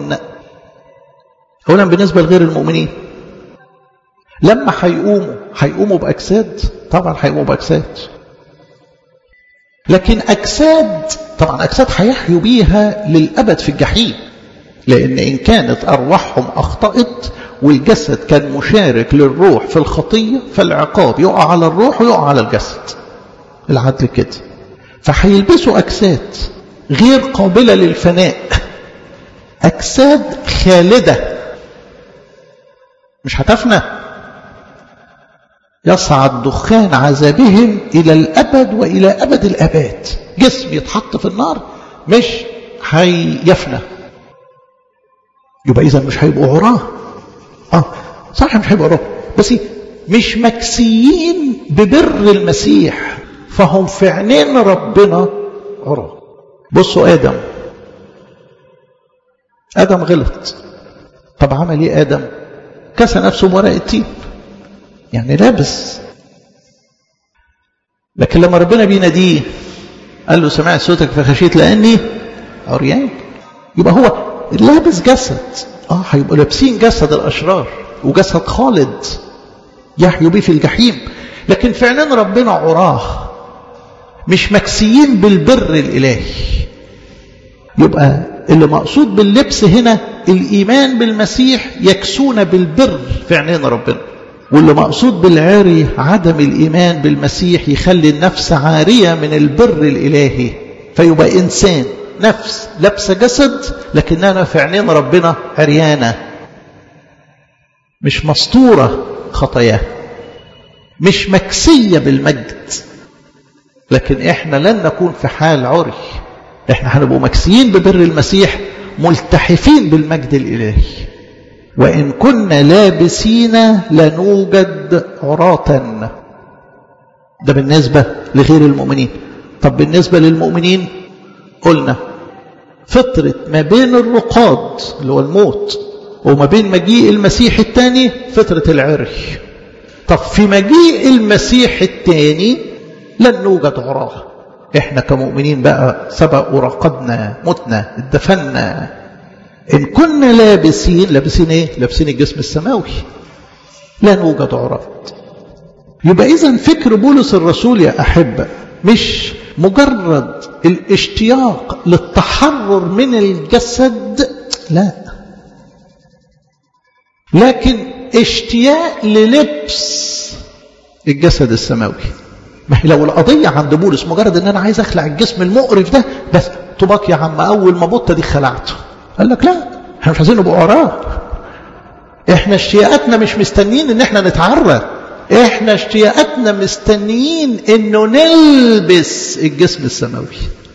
أولا بالنسبة لغير المؤمنين لما هيقوموا هيقوموا بأجساد طبعا هيقوموا بأجساد لكن أجساد طبعا أجساد هيحيوا بيها للأبد في الجحيم لأن إن كانت أرواحهم أخطأت والجسد كان مشارك للروح في الخطية فالعقاب يقع على الروح ويقع على الجسد العدل كده فهيلبسوا أجساد غير قابلة للفناء أجساد خالدة مش هتفنى يصعد دخان عذابهم إلى الأبد وإلى أبد الأباد جسم يتحط في النار مش هيفنى يبقى إذا مش هيبقوا عراه آه صح مش هيبقوا عراه بس مش مكسيين ببر المسيح فهم في عينين ربنا عراه بصوا آدم آدم غلط طب عمل إيه آدم كسى نفسه بورق التين يعني لابس لكن لما ربنا بيناديه قال له سمعت صوتك فخشيت لاني عريان يبقى هو لابس جسد اه هيبقوا لابسين جسد الاشرار وجسد خالد يحيوا بيه في الجحيم لكن في عينين ربنا عراه مش مكسيين بالبر الالهي يبقى اللي مقصود باللبس هنا الايمان بالمسيح يكسون بالبر في عينين ربنا واللي مقصود بالعاري عدم الإيمان بالمسيح يخلي النفس عارية من البر الإلهي فيبقى إنسان نفس لابسة جسد لكننا في عينين ربنا عريانة مش مسطورة خطاياه مش مكسية بالمجد لكن احنا لن نكون في حال عري احنا هنبقوا مكسيين ببر المسيح ملتحفين بالمجد الإلهي وإن كنا لابسين لنوجد عراة ده بالنسبة لغير المؤمنين طب بالنسبة للمؤمنين قلنا فترة ما بين الرقاد اللي هو الموت وما بين مجيء المسيح الثاني فترة العري طب في مجيء المسيح الثاني لن نوجد عراه احنا كمؤمنين بقى سبق ورقدنا متنا اتدفنا ان كنا لابسين لابسين ايه لابسين الجسم السماوي لا نوجد عراه يبقى اذا فكر بولس الرسول يا احبه مش مجرد الاشتياق للتحرر من الجسد لا لكن اشتياق للبس الجسد السماوي ما هي لو القضية عند بولس مجرد ان انا عايز اخلع الجسم المقرف ده بس طباك يا عم اول ما بطة دي خلعته قال لك لا احنا مش عايزين نبقى وراه احنا اشتياقاتنا مش مستنيين ان احنا نتعرى احنا اشتياقاتنا مستنيين انه نلبس الجسم السماوي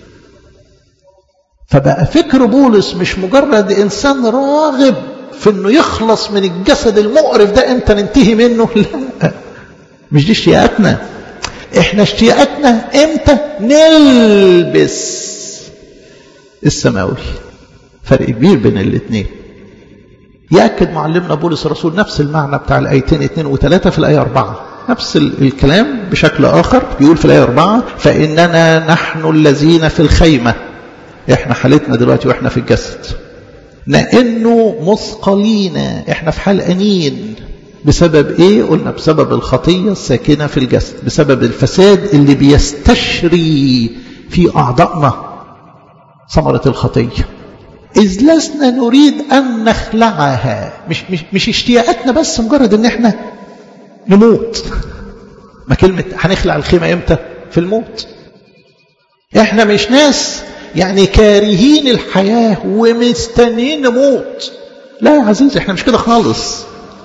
فبقى فكر بولس مش مجرد انسان راغب في انه يخلص من الجسد المقرف ده امتى ننتهي منه لا مش دي اشتياقاتنا احنا اشتياقاتنا امتى نلبس السماوي فرق كبير بين الاثنين يأكد معلمنا بولس الرسول نفس المعنى بتاع الآيتين اثنين وثلاثة في الآية أربعة نفس الكلام بشكل آخر يقول في الآية أربعة فإننا نحن الذين في الخيمة احنا حالتنا دلوقتي واحنا في الجسد لأنه مثقلين احنا في حال أنين بسبب ايه قلنا بسبب الخطية الساكنة في الجسد بسبب الفساد اللي بيستشري في أعضائنا ثمرة الخطية إذ لسنا نريد أن نخلعها مش, مش, مش اشتياقاتنا بس مجرد ان احنا نموت ما كلمة هنخلع الخيمة امتى في الموت احنا مش ناس يعني كارهين الحياة ومستنيين نموت لا يا عزيزي احنا مش كده خالص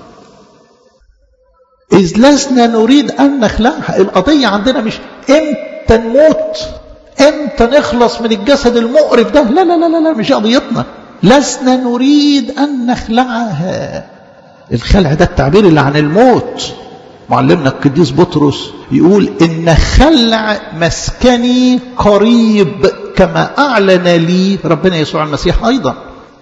إذ لسنا نريد أن نخلعها القضية عندنا مش امتى نموت امتى نخلص من الجسد المقرف ده لا لا لا لا, لا مش قضيتنا لسنا نريد أن نخلعها الخلع ده التعبير اللي عن الموت معلمنا القديس بطرس يقول إن خلع مسكني قريب كما أعلن لي ربنا يسوع المسيح أيضا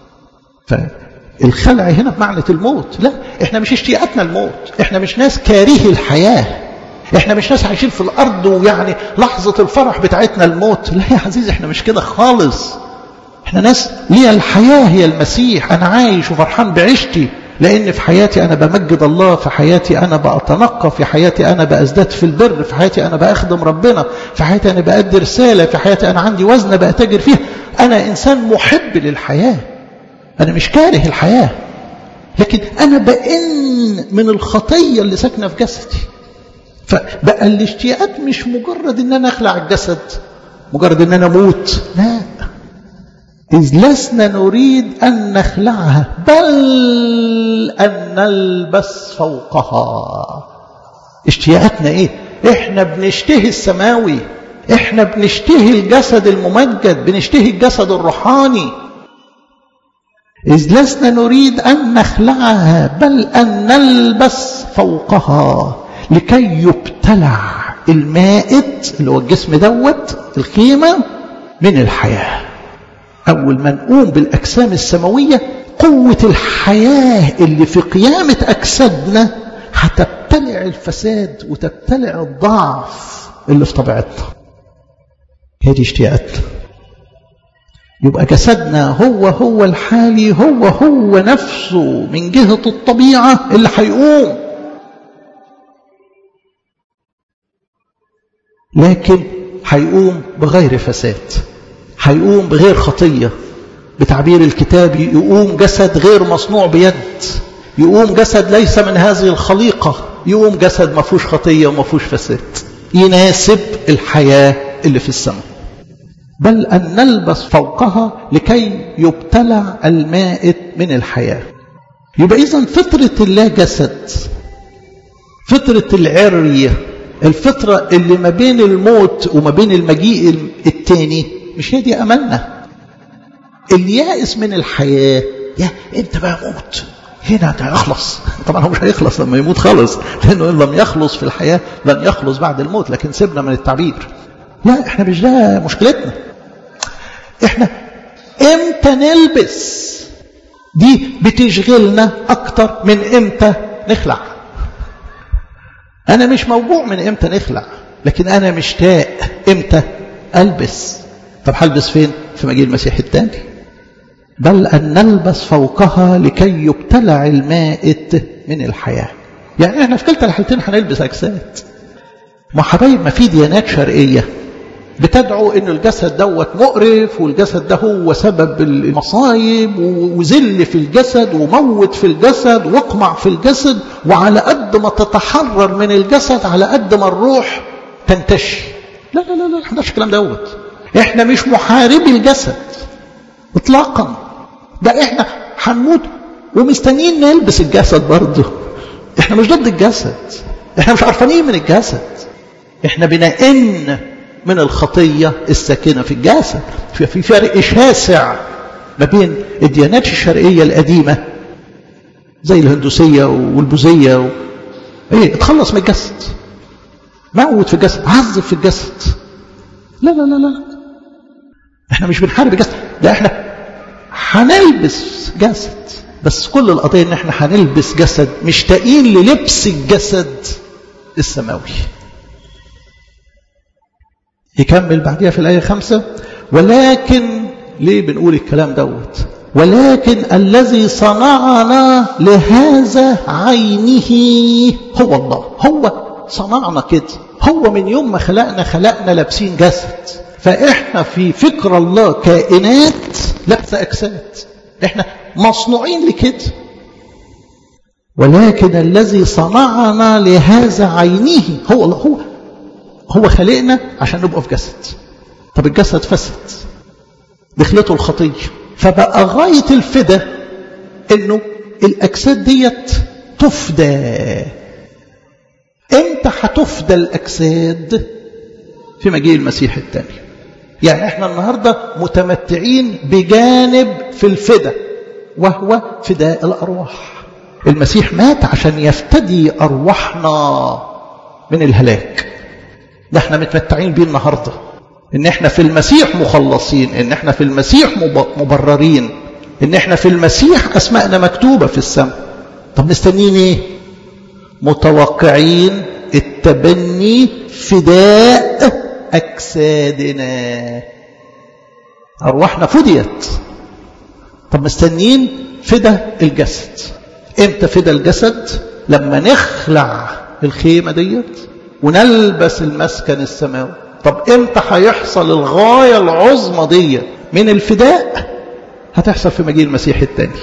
فالخلع هنا بمعنى الموت لا احنا مش اشتياقاتنا الموت احنا مش ناس كارهي الحياة احنا مش ناس عايشين في الأرض ويعني لحظة الفرح بتاعتنا الموت لا يا عزيزي احنا مش كده خالص احنا ناس ليا الحياة هي المسيح أنا عايش وفرحان بعيشتي لأن في حياتي أنا بمجد الله في حياتي أنا بأتنقى في حياتي أنا بأزداد في البر في حياتي أنا بأخدم ربنا في حياتي أنا بأدي رسالة في حياتي أنا عندي وزنة بأتاجر فيها أنا إنسان محب للحياة أنا مش كاره الحياة لكن أنا بئن من الخطية اللي ساكنة في جسدي فبقى الاشتياقات مش مجرد ان انا اخلع الجسد مجرد ان انا اموت لا إذ لسنا نريد أن نخلعها بل أن نلبس فوقها اشتياقاتنا إيه إحنا بنشتهي السماوي إحنا بنشتهي الجسد الممجد بنشتهي الجسد الروحاني إذ لسنا نريد أن نخلعها بل أن نلبس فوقها لكي يبتلع المائت اللي هو الجسم دوت الخيمة من الحياة أول ما نقوم بالأجسام السماوية قوة الحياة اللي في قيامة أجسادنا هتبتلع الفساد وتبتلع الضعف اللي في طبيعتنا هي دي اشتياقاتنا يبقى جسدنا هو هو الحالي هو هو نفسه من جهة الطبيعة اللي هيقوم لكن هيقوم بغير فساد هيقوم بغير خطية بتعبير الكتاب يقوم جسد غير مصنوع بيد يقوم جسد ليس من هذه الخليقة يقوم جسد ما فيهوش خطية وما فيهوش فساد يناسب الحياة اللي في السماء بل أن نلبس فوقها لكي يبتلع المائت من الحياة يبقى إذا فطرة الله جسد فطرة العري الفطرة اللي ما بين الموت وما بين المجيء التاني مش هي دي أملنا اليائس من الحياة يا امتى بقى موت هنا هيخلص طبعا هو مش هيخلص لما يموت خالص لانه ان لم يخلص في الحياه لن يخلص بعد الموت لكن سيبنا من التعبير لا احنا مش ده مشكلتنا احنا امتى نلبس دي بتشغلنا اكتر من امتى نخلع انا مش موجوع من امتى نخلع لكن انا مشتاق امتى البس طب هلبس فين في مجيء المسيح الثاني بل ان نلبس فوقها لكي يبتلع المائت من الحياه يعني احنا في كلتا الحالتين هنلبس اجساد ما حبايب ما في ديانات شرقيه بتدعو ان الجسد دوت مقرف والجسد ده هو سبب المصايب وذل في الجسد وموت في الجسد واقمع في الجسد وعلى قد ما تتحرر من الجسد على قد ما الروح تنتشي لا لا لا لا احنا الكلام دوت احنا مش محاربي الجسد اطلاقا ده احنا هنموت ومستنيين نلبس الجسد برضه احنا مش ضد الجسد احنا مش عارفانين من الجسد احنا بنئن من الخطية الساكنة في الجسد في فرق شاسع ما بين الديانات الشرقية القديمة زي الهندوسية والبوذية و... ايه اتخلص من الجسد موت في الجسد عذب في الجسد لا لا لا لا احنا مش بنحارب الجسد ده احنا هنلبس جسد بس كل القضية ان احنا هنلبس جسد مشتاقين للبس الجسد السماوي يكمل بعدها في الآية خمسة ولكن ليه بنقول الكلام دوت ولكن الذي صنعنا لهذا عينه هو الله هو صنعنا كده هو من يوم ما خلقنا خلقنا لابسين جسد فإحنا في فكر الله كائنات لابسة أجساد إحنا مصنوعين لكده ولكن الذي صنعنا لهذا عينه هو الله هو هو خلقنا عشان نبقى في جسد طب الجسد فسد دخلته الخطية فبقى غاية الفدا انه الاجساد ديت تفدى امتى هتفدى الاجساد في مجيء المسيح الثاني يعني احنا النهاردة متمتعين بجانب في الفدا وهو فداء الارواح المسيح مات عشان يفتدي ارواحنا من الهلاك ده احنا متمتعين بيه النهارده ان احنا في المسيح مخلصين ان احنا في المسيح مبررين ان احنا في المسيح اسماءنا مكتوبه في السماء طب مستنيين ايه متوقعين التبني فداء اجسادنا ارواحنا فديت طب مستنيين فدا الجسد امتى فدا الجسد لما نخلع الخيمه ديت ونلبس المسكن السماوي طب امتى هيحصل الغايه العظمى دي من الفداء هتحصل في مجيء المسيح الثاني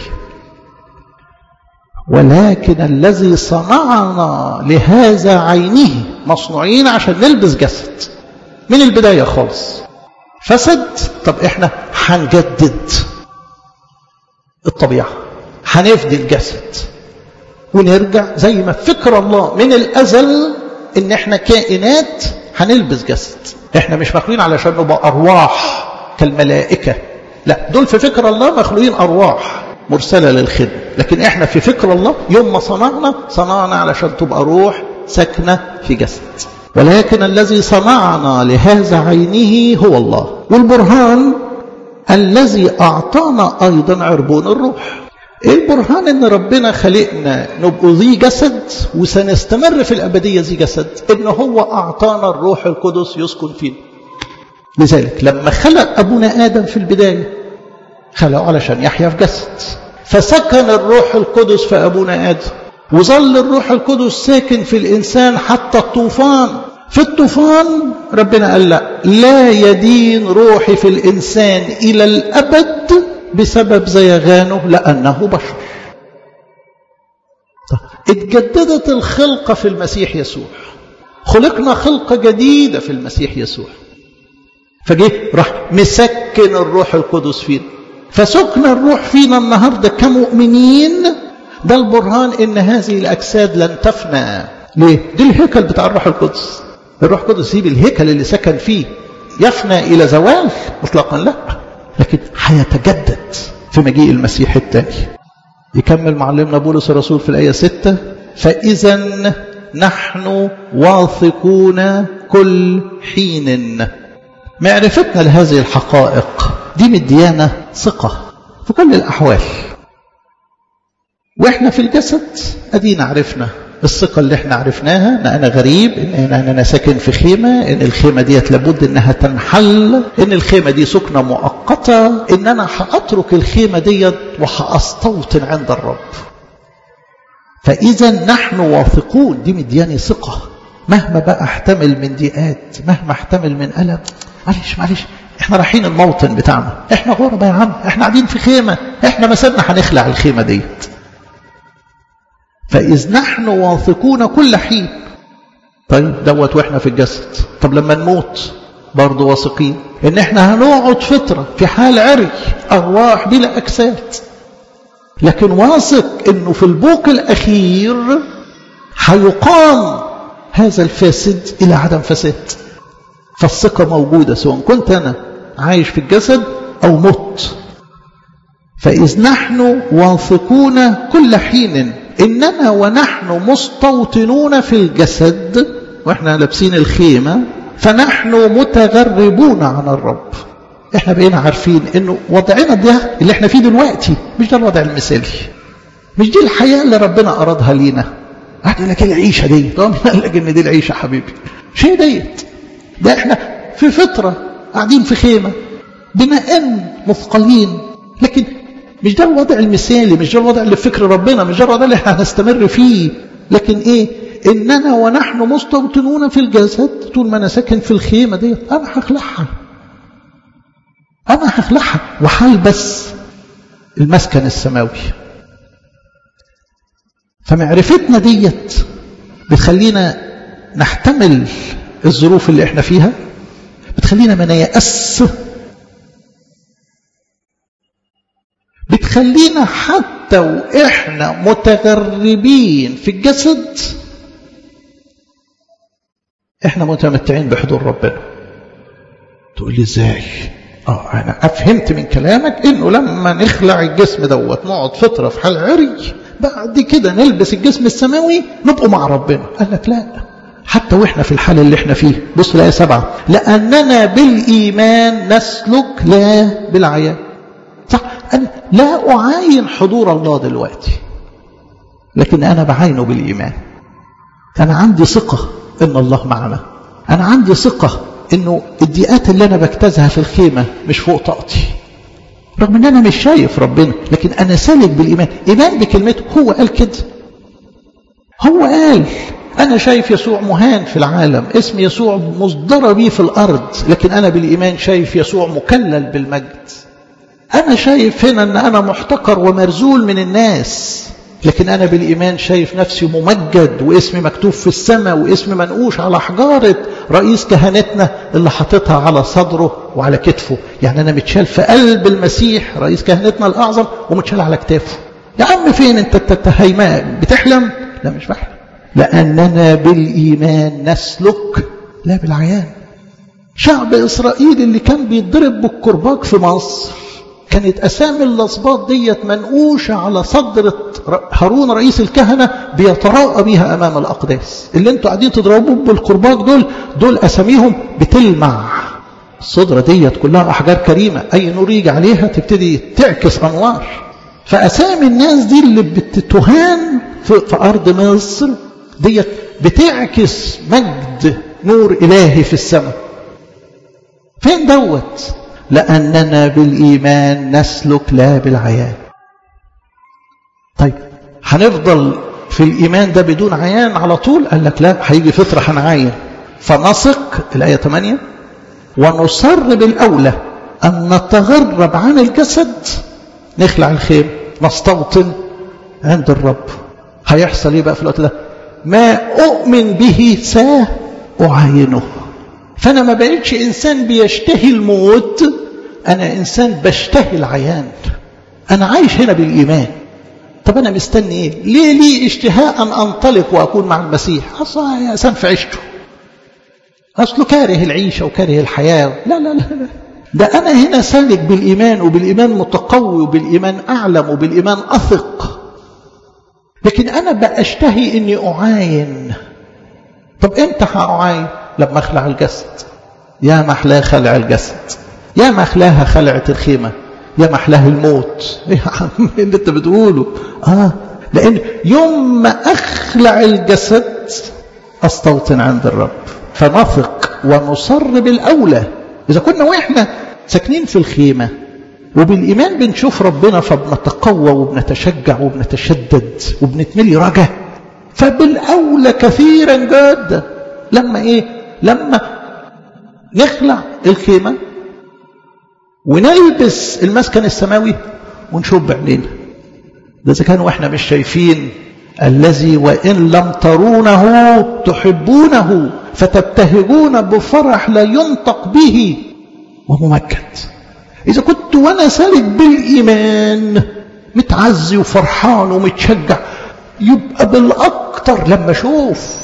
ولكن الذي صنعنا لهذا عينه مصنوعين عشان نلبس جسد من البدايه خالص فسد طب احنا هنجدد الطبيعه هنفدي الجسد ونرجع زي ما فكر الله من الازل ان احنا كائنات هنلبس جسد احنا مش مخلوقين علشان نبقى ارواح كالملائكه لا دول في فكر الله مخلوقين ارواح مرسله للخدمه لكن احنا في فكر الله يوم ما صنعنا صنعنا علشان تبقى روح ساكنه في جسد ولكن الذي صنعنا لهذا عينه هو الله والبرهان الذي اعطانا ايضا عربون الروح ايه البرهان ان ربنا خلقنا نبقوا ذي جسد وسنستمر في الابديه ذي جسد ان هو اعطانا الروح القدس يسكن فينا لذلك لما خلق ابونا ادم في البدايه خلقه علشان يحيا في جسد فسكن الروح القدس في ابونا ادم وظل الروح القدس ساكن في الانسان حتى الطوفان في الطوفان ربنا قال لا لا يدين روحي في الانسان الى الابد بسبب زيغانه لأنه بشر اتجددت الخلقة في المسيح يسوع خلقنا خلقة جديدة في المسيح يسوع فجه راح مسكن الروح القدس فينا فسكن الروح فينا النهاردة كمؤمنين ده البرهان ان هذه الاجساد لن تفنى ليه دي الهيكل بتاع الروح القدس الروح القدس يجيب الهيكل اللي سكن فيه يفنى الى زوال مطلقا لا لكن هيتجدد في مجيء المسيح الثاني يكمل معلمنا بولس الرسول في الآية 6 فإذا نحن واثقون كل حين معرفتنا لهذه الحقائق دي مديانة ثقة في كل الأحوال وإحنا في الجسد أدينا عرفنا الثقة اللي احنا عرفناها ان انا غريب ان انا ساكن في خيمة ان الخيمة ديت لابد انها تنحل ان الخيمة دي سكنة مؤقتة ان انا هاترك الخيمة ديت وهاستوطن عند الرب فاذا نحن واثقون دي مدياني ثقة مهما بقى احتمل من ضيقات مهما احتمل من ألم معلش معلش احنا رايحين الموطن بتاعنا احنا غربة يا عم احنا قاعدين في خيمة احنا مسيرنا هنخلع الخيمة ديت فإذ نحن واثقون كل حين طيب دوت واحنا في الجسد طب لما نموت برضه واثقين ان احنا هنقعد فترة في حال عري ارواح بلا اجساد لكن واثق انه في البوق الاخير هيقام هذا الفاسد الى عدم فساد فالثقة موجودة سواء كنت انا عايش في الجسد او مت فإذ نحن واثقون كل حين إننا ونحن مستوطنون في الجسد وإحنا لابسين الخيمة فنحن متغربون عن الرب إحنا بقينا عارفين إنه وضعنا ده اللي إحنا فيه دلوقتي مش ده الوضع المثالي مش دي الحياة اللي ربنا أرادها لينا قاعد لك العيشة دي طب قال لك إن دي العيشة حبيبي شيء ديت ده إحنا في فترة قاعدين في خيمة بما إن مثقلين لكن مش ده الوضع المثالي مش ده الوضع اللي في فكر ربنا مش ده الوضع اللي احنا هنستمر فيه لكن ايه اننا ونحن مستوطنون في الجسد طول ما انا ساكن في الخيمه دي انا هخلعها انا هخلعها وهلبس المسكن السماوي فمعرفتنا ديت بتخلينا نحتمل الظروف اللي احنا فيها بتخلينا ما نيأس بتخلينا حتى وإحنا متغربين في الجسد إحنا متمتعين بحضور ربنا تقول لي إزاي آه أنا أفهمت من كلامك إنه لما نخلع الجسم دوت نقعد فترة في حال عري بعد كده نلبس الجسم السماوي نبقوا مع ربنا قال لك لا حتى وإحنا في الحال اللي إحنا فيه بص الآية سبعة لأننا بالإيمان نسلك لا بالعيان صح أنا لا أعاين حضور الله دلوقتي لكن أنا بعاينه بالإيمان أنا عندي ثقة إن الله معنا أنا عندي ثقة إنه الضيقات اللي أنا بجتازها في الخيمة مش فوق طاقتي رغم إن أنا مش شايف ربنا لكن أنا سالك بالإيمان إيمان بكلمته هو قال كده هو قال أنا شايف يسوع مهان في العالم اسم يسوع مصدر بيه في الأرض لكن أنا بالإيمان شايف يسوع مكلل بالمجد أنا شايف هنا أن أنا محتقر ومرزول من الناس لكن أنا بالإيمان شايف نفسي ممجد واسمي مكتوب في السماء واسمي منقوش على حجارة رئيس كهنتنا اللي حاططها على صدره وعلى كتفه يعني أنا متشال في قلب المسيح رئيس كهنتنا الأعظم ومتشال على كتافه يا عم فين أنت تتهيماء بتحلم لا مش بحلم لأننا بالإيمان نسلك لا بالعيان شعب إسرائيل اللي كان بيتضرب بالكرباج في مصر كانت أسامي الأصباط ديت منقوشة على صدر هارون رئيس الكهنة بيتراءى بيها أمام الأقداس اللي انتوا قاعدين تضربوهم بالكرباج دول دول أساميهم بتلمع الصدرة ديت كلها أحجار كريمة أي نور يجي عليها تبتدي تعكس أنوار فأسامي الناس دي اللي بتتهان في, في أرض مصر ديت بتعكس مجد نور إلهي في السماء فين دوت لأننا بالإيمان نسلك لا بالعيان طيب هنفضل في الإيمان ده بدون عيان على طول قال لك لا هيجي فترة هنعين فنثق الآية 8 ونصر بالأولى أن نتغرب عن الجسد نخلع الخير نستوطن عند الرب هيحصل ايه بقى في الوقت ده ما أؤمن به سأعاينه فأنا ما بقيتش إنسان بيشتهي الموت أنا إنسان بشتهي العيان أنا عايش هنا بالإيمان طب أنا مستني إيه ليه لي اشتهاء أن أنطلق وأكون مع المسيح أصلا يا إنسان في عيشته أصله كاره العيشة وكاره الحياة لا لا لا, لا. ده أنا هنا سالك بالإيمان وبالإيمان متقوي وبالإيمان أعلم وبالإيمان أثق لكن أنا بقى أشتهي إني أعاين طب إمتى هأعاين لما أخلع الجسد يا محلاه خلع الجسد يا محلاها خلعة الخيمة يا محلاه الموت ايه يا عم اللي انت بتقوله اه لان يوم ما اخلع الجسد استوطن عند الرب فنثق ونصر بالاولى اذا كنا واحنا ساكنين في الخيمه وبالايمان بنشوف ربنا فبنتقوى وبنتشجع وبنتشدد وبنتملي رجا فبالاولى كثيرا جدا لما ايه لما نخلع الخيمه ونلبس المسكن السماوي ونشوف بعينينا ده اذا كان واحنا مش شايفين الذي وان لم ترونه تحبونه فتبتهجون بفرح لا ينطق به وممجد اذا كنت وانا سالك بالايمان متعزي وفرحان ومتشجع يبقى بالاكتر لما اشوف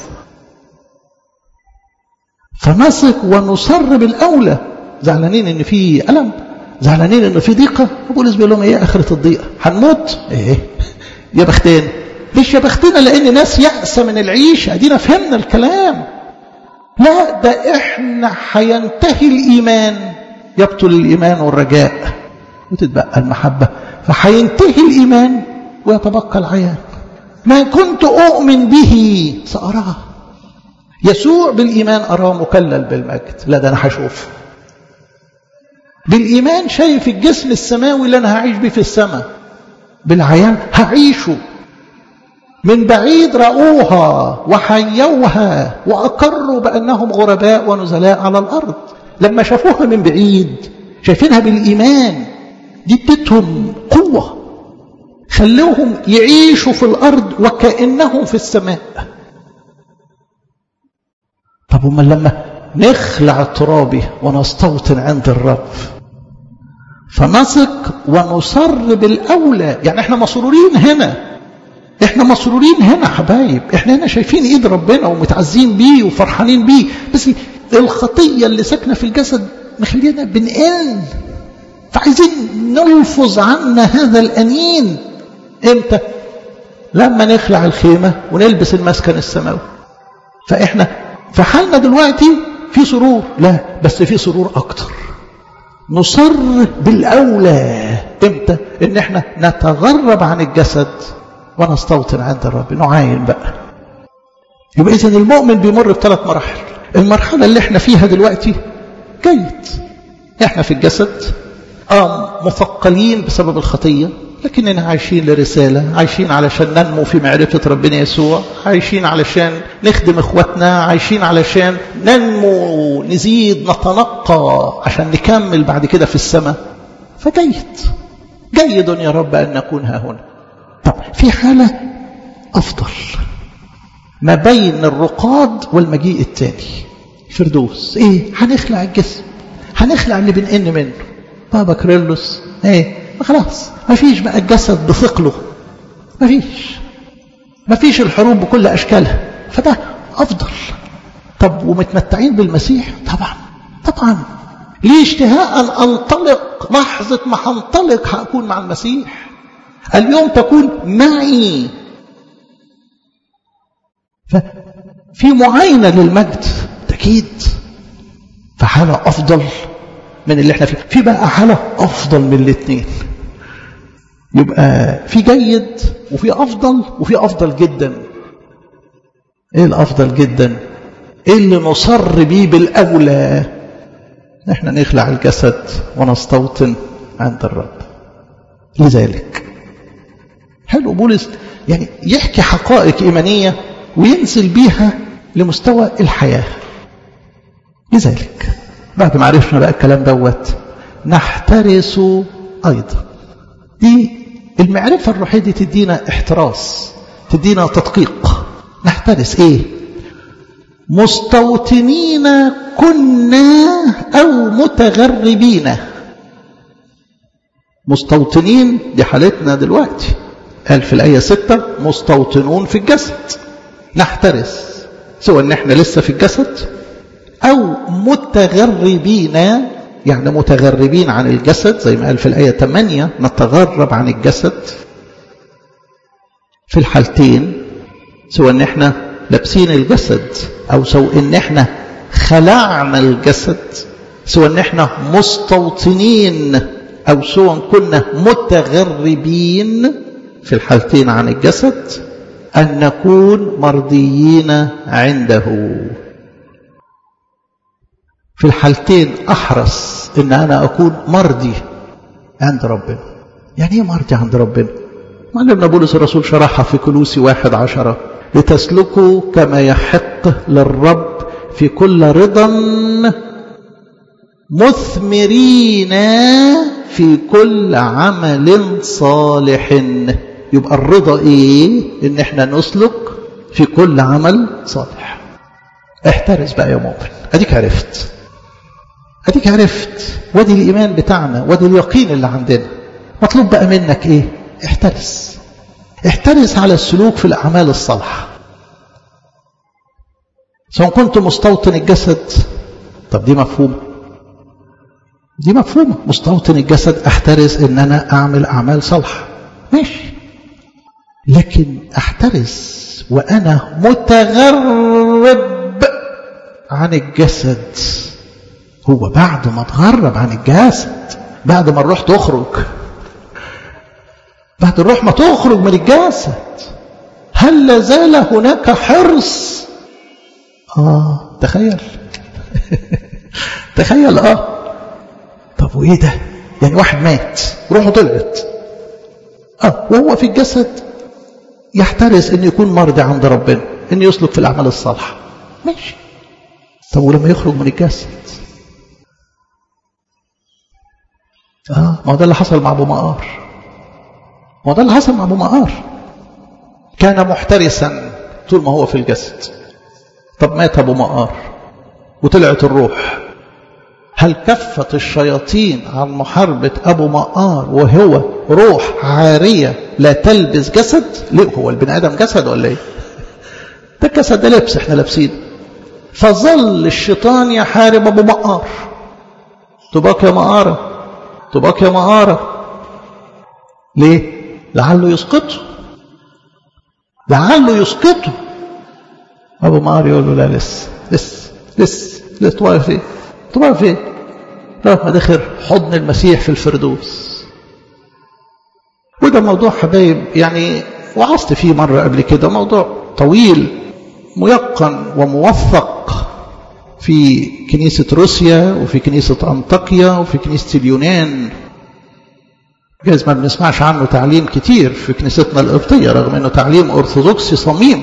فنثق ونصر بالاولى زعلانين ان في الم زعلانين ان في ضيقه بولس بيقول لهم ايه اخره الضيقه هنموت ايه يا بختنا مش يا بختنا لان ناس يأسى من العيشه ادينا فهمنا الكلام لا ده احنا هينتهي الايمان يبطل الايمان والرجاء وتتبقى المحبه فهينتهي الايمان ويتبقى العيان ما كنت اؤمن به ساراه يسوع بالايمان اراه مكلل بالمجد لا ده انا هشوفه بالإيمان شايف الجسم السماوي اللي أنا هعيش بيه في السماء بالعيان هعيشه من بعيد رأوها وحيوها وأقروا بأنهم غرباء ونزلاء على الأرض لما شافوها من بعيد شايفينها بالإيمان دي ادتهم قوة خلوهم يعيشوا في الأرض وكأنهم في السماء طب وما لما نخلع ترابي ونستوطن عند الرب فنثق ونصر بالأولى يعني احنا مسرورين هنا احنا مسرورين هنا حبايب احنا هنا شايفين ايد ربنا ومتعزين بيه وفرحانين بيه بس الخطية اللي ساكنة في الجسد مخلينا بنقل فعايزين نلفظ عنا هذا الأنين امتى لما نخلع الخيمة ونلبس المسكن السماوي فاحنا في حالنا دلوقتي في سرور لا بس في سرور اكتر نصر بالاولى امتى ان احنا نتغرب عن الجسد ونستوطن عند الرب نعاين بقى يبقى اذا المؤمن بيمر بثلاث مراحل المرحله اللي احنا فيها دلوقتي جيد احنا في الجسد اه مثقلين بسبب الخطيه لكننا عايشين لرسالة عايشين علشان ننمو في معرفة ربنا يسوع عايشين علشان نخدم اخواتنا عايشين علشان ننمو نزيد نتنقى عشان نكمل بعد كده في السماء فجيد جيد يا رب أن نكون ها هنا طب في حالة أفضل ما بين الرقاد والمجيء التاني فردوس ايه هنخلع الجسم هنخلع اللي بنقن منه بابا كريلوس ايه خلاص ما فيش بقى الجسد بثقله ما فيش ما فيش الحروب بكل أشكالها فده أفضل طب ومتمتعين بالمسيح طبعا طبعا لي اشتهاء أن أنطلق لحظة ما هنطلق هأكون مع المسيح اليوم تكون معي ففي معاينة للمجد أكيد فحالة أفضل من اللي احنا فيه في بقى حالة أفضل من الاثنين يبقى في جيد وفي أفضل وفي أفضل جدا إيه الأفضل جدا إيه اللي نصر بيه بالأولى احنا نخلع الجسد ونستوطن عند الرب لذلك حلو بولس يعني يحكي حقائق إيمانية وينزل بيها لمستوى الحياة لذلك بعد ما عرفنا بقى الكلام دوت نحترس أيضا دي المعرفة الروحية دي تدينا احتراس تدينا تدقيق نحترس ايه مستوطنين كنا أو متغربين مستوطنين دي حالتنا دلوقتي قال في الآية ستة مستوطنون في الجسد نحترس سواء ان احنا لسه في الجسد أو متغربين يعني متغربين عن الجسد زي ما قال في الآية 8 نتغرب عن الجسد في الحالتين سواء ان احنا لابسين الجسد او سواء ان احنا خلعنا الجسد سواء ان احنا مستوطنين او سواء كنا متغربين في الحالتين عن الجسد ان نكون مرضيين عنده في الحالتين احرص ان انا اكون مرضي عند ربنا يعني ايه مرضي عند ربنا معلمنا بولس الرسول شرحها في كلوسي واحد عشرة لتسلكوا كما يحق للرب في كل رضا مثمرين في كل عمل صالح يبقى الرضا ايه ان احنا نسلك في كل عمل صالح احترس بقى يا مؤمن اديك عرفت اديك عرفت وادي الايمان بتاعنا وادي اليقين اللي عندنا مطلوب بقى منك ايه احترس احترس على السلوك في الاعمال الصالحه سواء كنت مستوطن الجسد طب دي مفهومه دي مفهومه مستوطن الجسد احترس ان انا اعمل اعمال صالحه ماشي لكن احترس وانا متغرب عن الجسد هو بعد ما اتغرب عن الجسد بعد ما الروح تخرج بعد الروح ما تخرج من الجسد هل لازال هناك حرص اه تخيل تخيل اه طب وايه ده يعني واحد مات روحه طلعت اه وهو في الجسد يحترس ان يكون مرضي عند ربنا ان يسلك في الاعمال الصالحه ماشي طب ولما يخرج من الجسد اه ما هو ده اللي حصل مع ابو مقار ما هو ده اللي حصل مع ابو مقار كان محترسا طول ما هو في الجسد طب مات ابو مقار وطلعت الروح هل كفت الشياطين عن محاربة أبو مقار وهو روح عارية لا تلبس جسد ليه هو البني آدم جسد ولا ايه ده الجسد ده لبس احنا لابسين فظل الشيطان يحارب أبو مقار تباك يا مقارة تباك يا مقارة ليه لعله يسقطه لعله يسقطه أبو مقار يقول له لا لسه لسه لسه لسه واقف ايه تبقى فين لما دخل حضن المسيح في الفردوس وده موضوع حبايب يعني وعظت فيه مرة قبل كده موضوع طويل ميقن وموثق في كنيسة روسيا وفي كنيسة أنطاكيا وفي كنيسة اليونان جايز ما بنسمعش عنه تعليم كتير في كنيستنا القبطية رغم انه تعليم أرثوذكسي صميم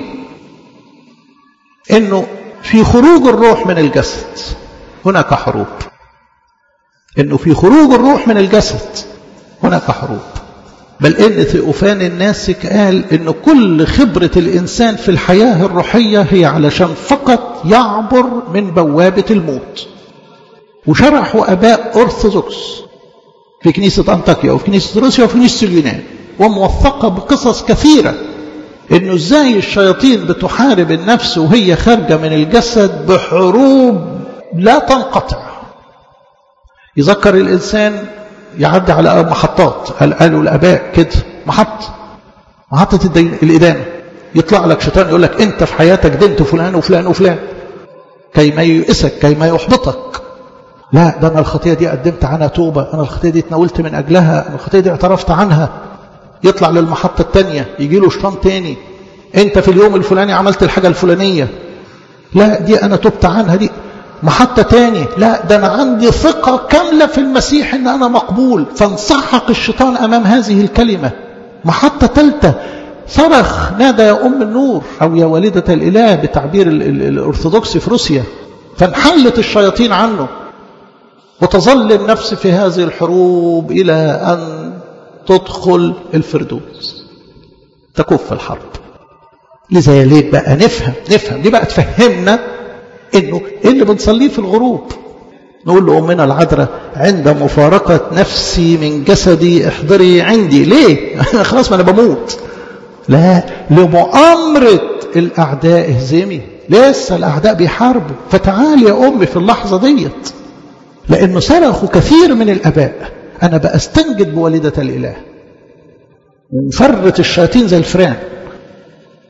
انه في خروج الروح من الجسد هناك حروب انه في خروج الروح من الجسد هناك حروب بل ان ثيوفان الناسك قال ان كل خبرة الانسان في الحياة الروحية هي علشان فقط يعبر من بوابة الموت وشرحوا اباء ارثوذكس في كنيسة انطاكيا وفي كنيسة روسيا وفي كنيسة اليونان وموثقة بقصص كثيرة انه ازاي الشياطين بتحارب النفس وهي خارجة من الجسد بحروب لا تنقطع يذكر الإنسان يعدي على محطات قالوا الآباء كده محطة محطة الإدانة يطلع لك شيطان يقول لك أنت في حياتك دنت فلان وفلان وفلان كي ما ييئسك كي ما يحبطك لا ده أنا الخطية دي قدمت عنها توبة أنا الخطية دي اتناولت من أجلها أنا الخطية دي اعترفت عنها يطلع للمحطة الثانية يجي له شيطان تاني أنت في اليوم الفلاني عملت الحاجة الفلانية لا دي أنا تبت عنها دي محطة تاني لا ده أنا عندي ثقة كاملة في المسيح إن أنا مقبول فانسحق الشيطان أمام هذه الكلمة محطة ثالثة صرخ نادى يا أم النور أو يا والدة الإله بتعبير الأرثوذكسي في روسيا فانحلت الشياطين عنه وتظل النفس في هذه الحروب إلى أن تدخل الفردوس تكف الحرب لذلك بقى نفهم نفهم دي بقى تفهمنا انه ايه اللي بنصليه في الغروب نقول لأمنا العذراء عند مفارقة نفسي من جسدي احضري عندي ليه خلاص ما أنا بموت لا لمؤامرة الأعداء اهزمي لسه الأعداء بيحاربوا فتعالي يا أمي في اللحظة ديت لأنه صرخوا كثير من الأباء أنا بأستنجد بوالدة الإله وفرت الشياطين زي الفران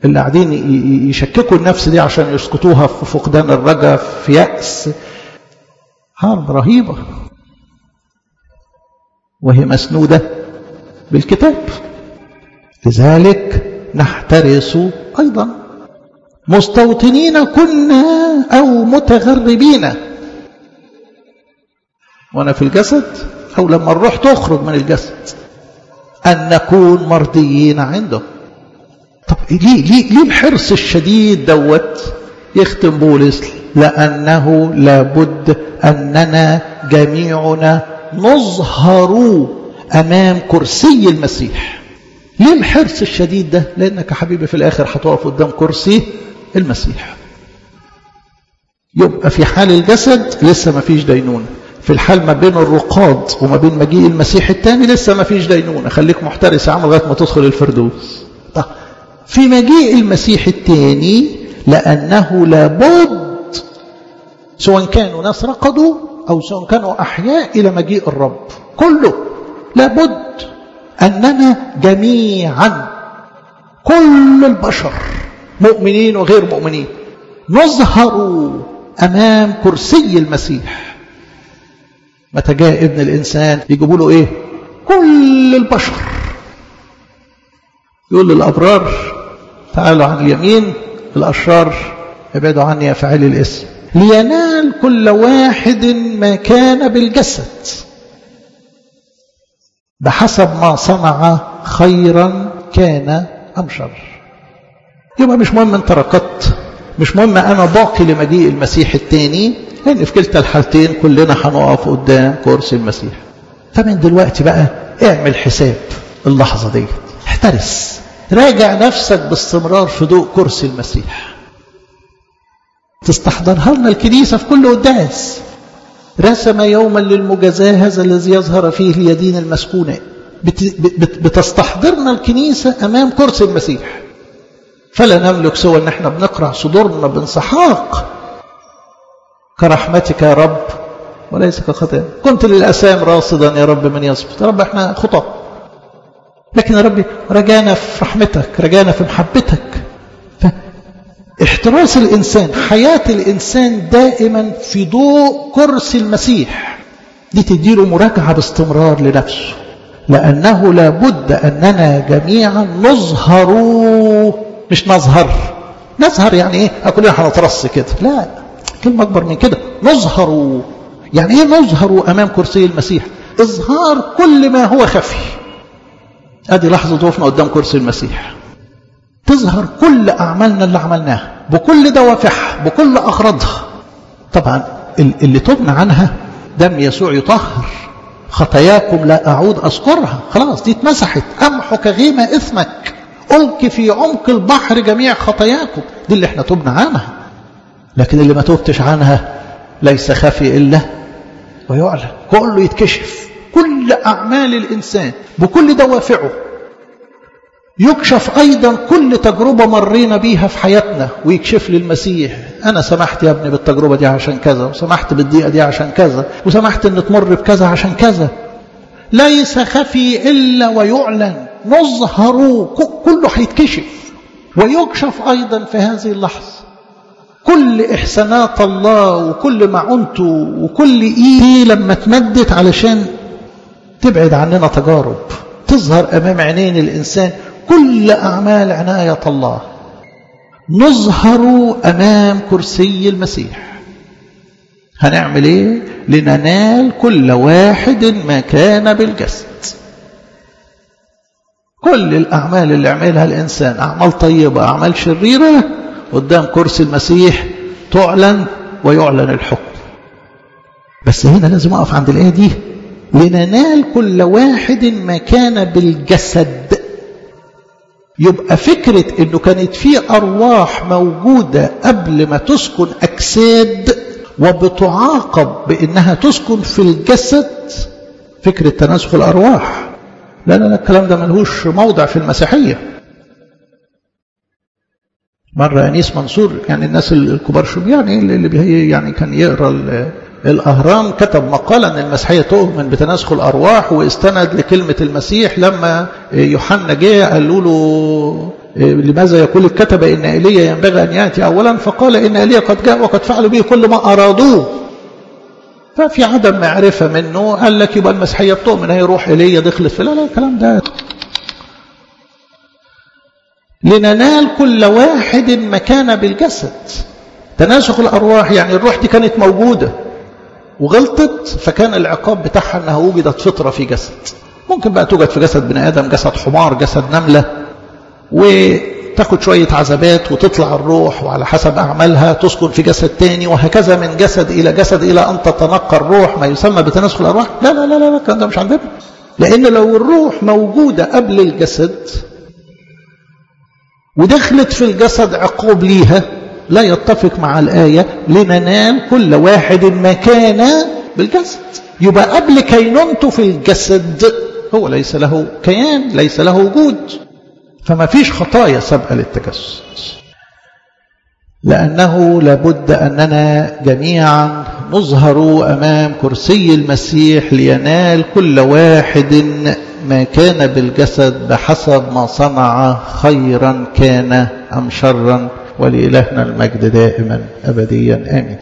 اللي قاعدين يشككوا النفس دي عشان يسقطوها في فقدان الرجاء في يأس حرب رهيبة وهي مسنودة بالكتاب لذلك نحترس أيضا مستوطنين كنا أو متغربين وأنا في الجسد أو لما الروح تخرج من الجسد أن نكون مرضيين عنده طب ليه, ليه, ليه الحرص الشديد دوت يختم بولس لأنه لابد أننا جميعنا نظهر أمام كرسي المسيح ليه الحرص الشديد ده لأنك يا حبيبي في الآخر هتقف قدام كرسي المسيح يبقى في حال الجسد لسه ما فيش دينونة في الحال ما بين الرقاد وما بين مجيء المسيح الثاني لسه ما فيش دينونة خليك محترس يا عم لغاية ما تدخل الفردوس طيب في مجيء المسيح الثاني لأنه لابد سواء كانوا ناس رقدوا أو سواء كانوا أحياء إلى مجيء الرب كله لابد أننا جميعا كل البشر مؤمنين وغير مؤمنين نظهر أمام كرسي المسيح متى جاء ابن الإنسان يجيبوا له إيه كل البشر يقول للأبرار تعالوا عن اليمين الأشرار ابعدوا عني يا فاعلي الاسم لينال كل واحد ما كان بالجسد بحسب ما صنع خيرا كان أم شر يبقى مش مهم انت ركضت مش مهم انا باقي لمجيء المسيح الثاني لان في كلتا الحالتين كلنا هنقف قدام كرسي المسيح فمن دلوقتي بقى اعمل حساب اللحظه دي احترس راجع نفسك باستمرار في ضوء كرسي المسيح تستحضرها لنا الكنيسه في كل قداس رسم يوما للمجازاة هذا الذي يظهر فيه اليدين المسكونة بتستحضرنا الكنيسة أمام كرسي المسيح فلا نملك سوى أن احنا بنقرأ صدورنا بانسحاق كرحمتك يا رب وليس كخطأ كنت للأسام راصدا يا رب من يصبت يا رب احنا خطأ لكن يا رب رجانا في رحمتك رجانا في محبتك احتراس الإنسان حياة الإنسان دائما في ضوء كرسي المسيح دي تديله مراجعة باستمرار لنفسه لأنه لابد أننا جميعا نظهر مش نظهر نظهر يعني ايه كلنا هنترص كده لا كلمة أكبر من كده نظهر يعني ايه نظهر أمام كرسي المسيح إظهار كل ما هو خفي ادي لحظة وقفنا قدام كرسي المسيح تظهر كل أعمالنا اللي عملناها بكل دوافعها بكل أغراضها طبعا اللي تبنى عنها دم يسوع يطهر خطاياكم لا أعود أذكرها خلاص دي اتمسحت أمحو كغيم إثمك ألقي في عمق البحر جميع خطاياكم دي اللي احنا تبنى عنها لكن اللي ما تبتش عنها ليس خفي إلا ويعلن كله يتكشف كل أعمال الإنسان بكل دوافعه يكشف أيضا كل تجربة مرينا بيها في حياتنا ويكشف لي المسيح أنا سمحت يا ابني بالتجربة دي عشان كذا وسمحت بالضيقة دي عشان كذا وسمحت أن تمر بكذا عشان كذا ليس خفي إلا ويعلن نظهر كله هيتكشف ويكشف أيضا في هذه اللحظة كل إحسانات الله وكل معونته وكل إيه لما تمدت علشان تبعد عننا تجارب تظهر أمام عينين الإنسان كل أعمال عناية الله نظهر أمام كرسي المسيح هنعمل إيه لننال كل واحد ما كان بالجسد كل الأعمال اللي عملها الإنسان أعمال طيبة أعمال شريرة قدام كرسي المسيح تعلن ويعلن الحكم بس هنا لازم أقف عند الآية دي لننال كل واحد ما كان بالجسد يبقى فكرة انه كانت في ارواح موجودة قبل ما تسكن اجساد وبتعاقب بانها تسكن في الجسد فكرة تناسخ الارواح لا لا لا الكلام ده ملهوش موضع في المسيحية مرة أنيس منصور يعني الناس الكبار شو يعني اللي بي يعني كان يقرأ الأهرام كتب مقالة أن المسيحية تؤمن بتناسخ الأرواح واستند لكلمة المسيح لما يوحنا جه قالوا له لماذا يقول الكتب إن إيليا ينبغي أن يأتي أولا فقال إن إيليا قد جاء وقد فعلوا به كل ما أرادوه ففي عدم معرفة منه قال لك يبقى المسيحية بتؤمن هيروح إيليا دخلت في لا لا الكلام ده لننال كل واحد مكان بالجسد تناسخ الأرواح يعني الروح دي كانت موجودة وغلطت فكان العقاب بتاعها أنها وجدت فطرة في جسد ممكن بقى توجد في جسد بني آدم جسد حمار جسد نملة وتاخد شوية عذابات وتطلع الروح وعلى حسب أعمالها تسكن في جسد تاني وهكذا من جسد إلى جسد إلى أن تتنقى الروح ما يسمى بتناسخ الأرواح لا لا لا لا الكلام ده مش عندنا لأن لو الروح موجودة قبل الجسد ودخلت في الجسد عقوب ليها لا يتفق مع الآية لننال كل واحد مكان بالجسد يبقى قبل كينونته في الجسد هو ليس له كيان ليس له وجود فما فيش خطايا سابقة للتجسد لأنه لابد أننا جميعا نظهر أمام كرسي المسيح لينال كل واحد ما كان بالجسد بحسب ما صنع خيرا كان أم شرا ولإلهنا المجد دائما أبديا آمين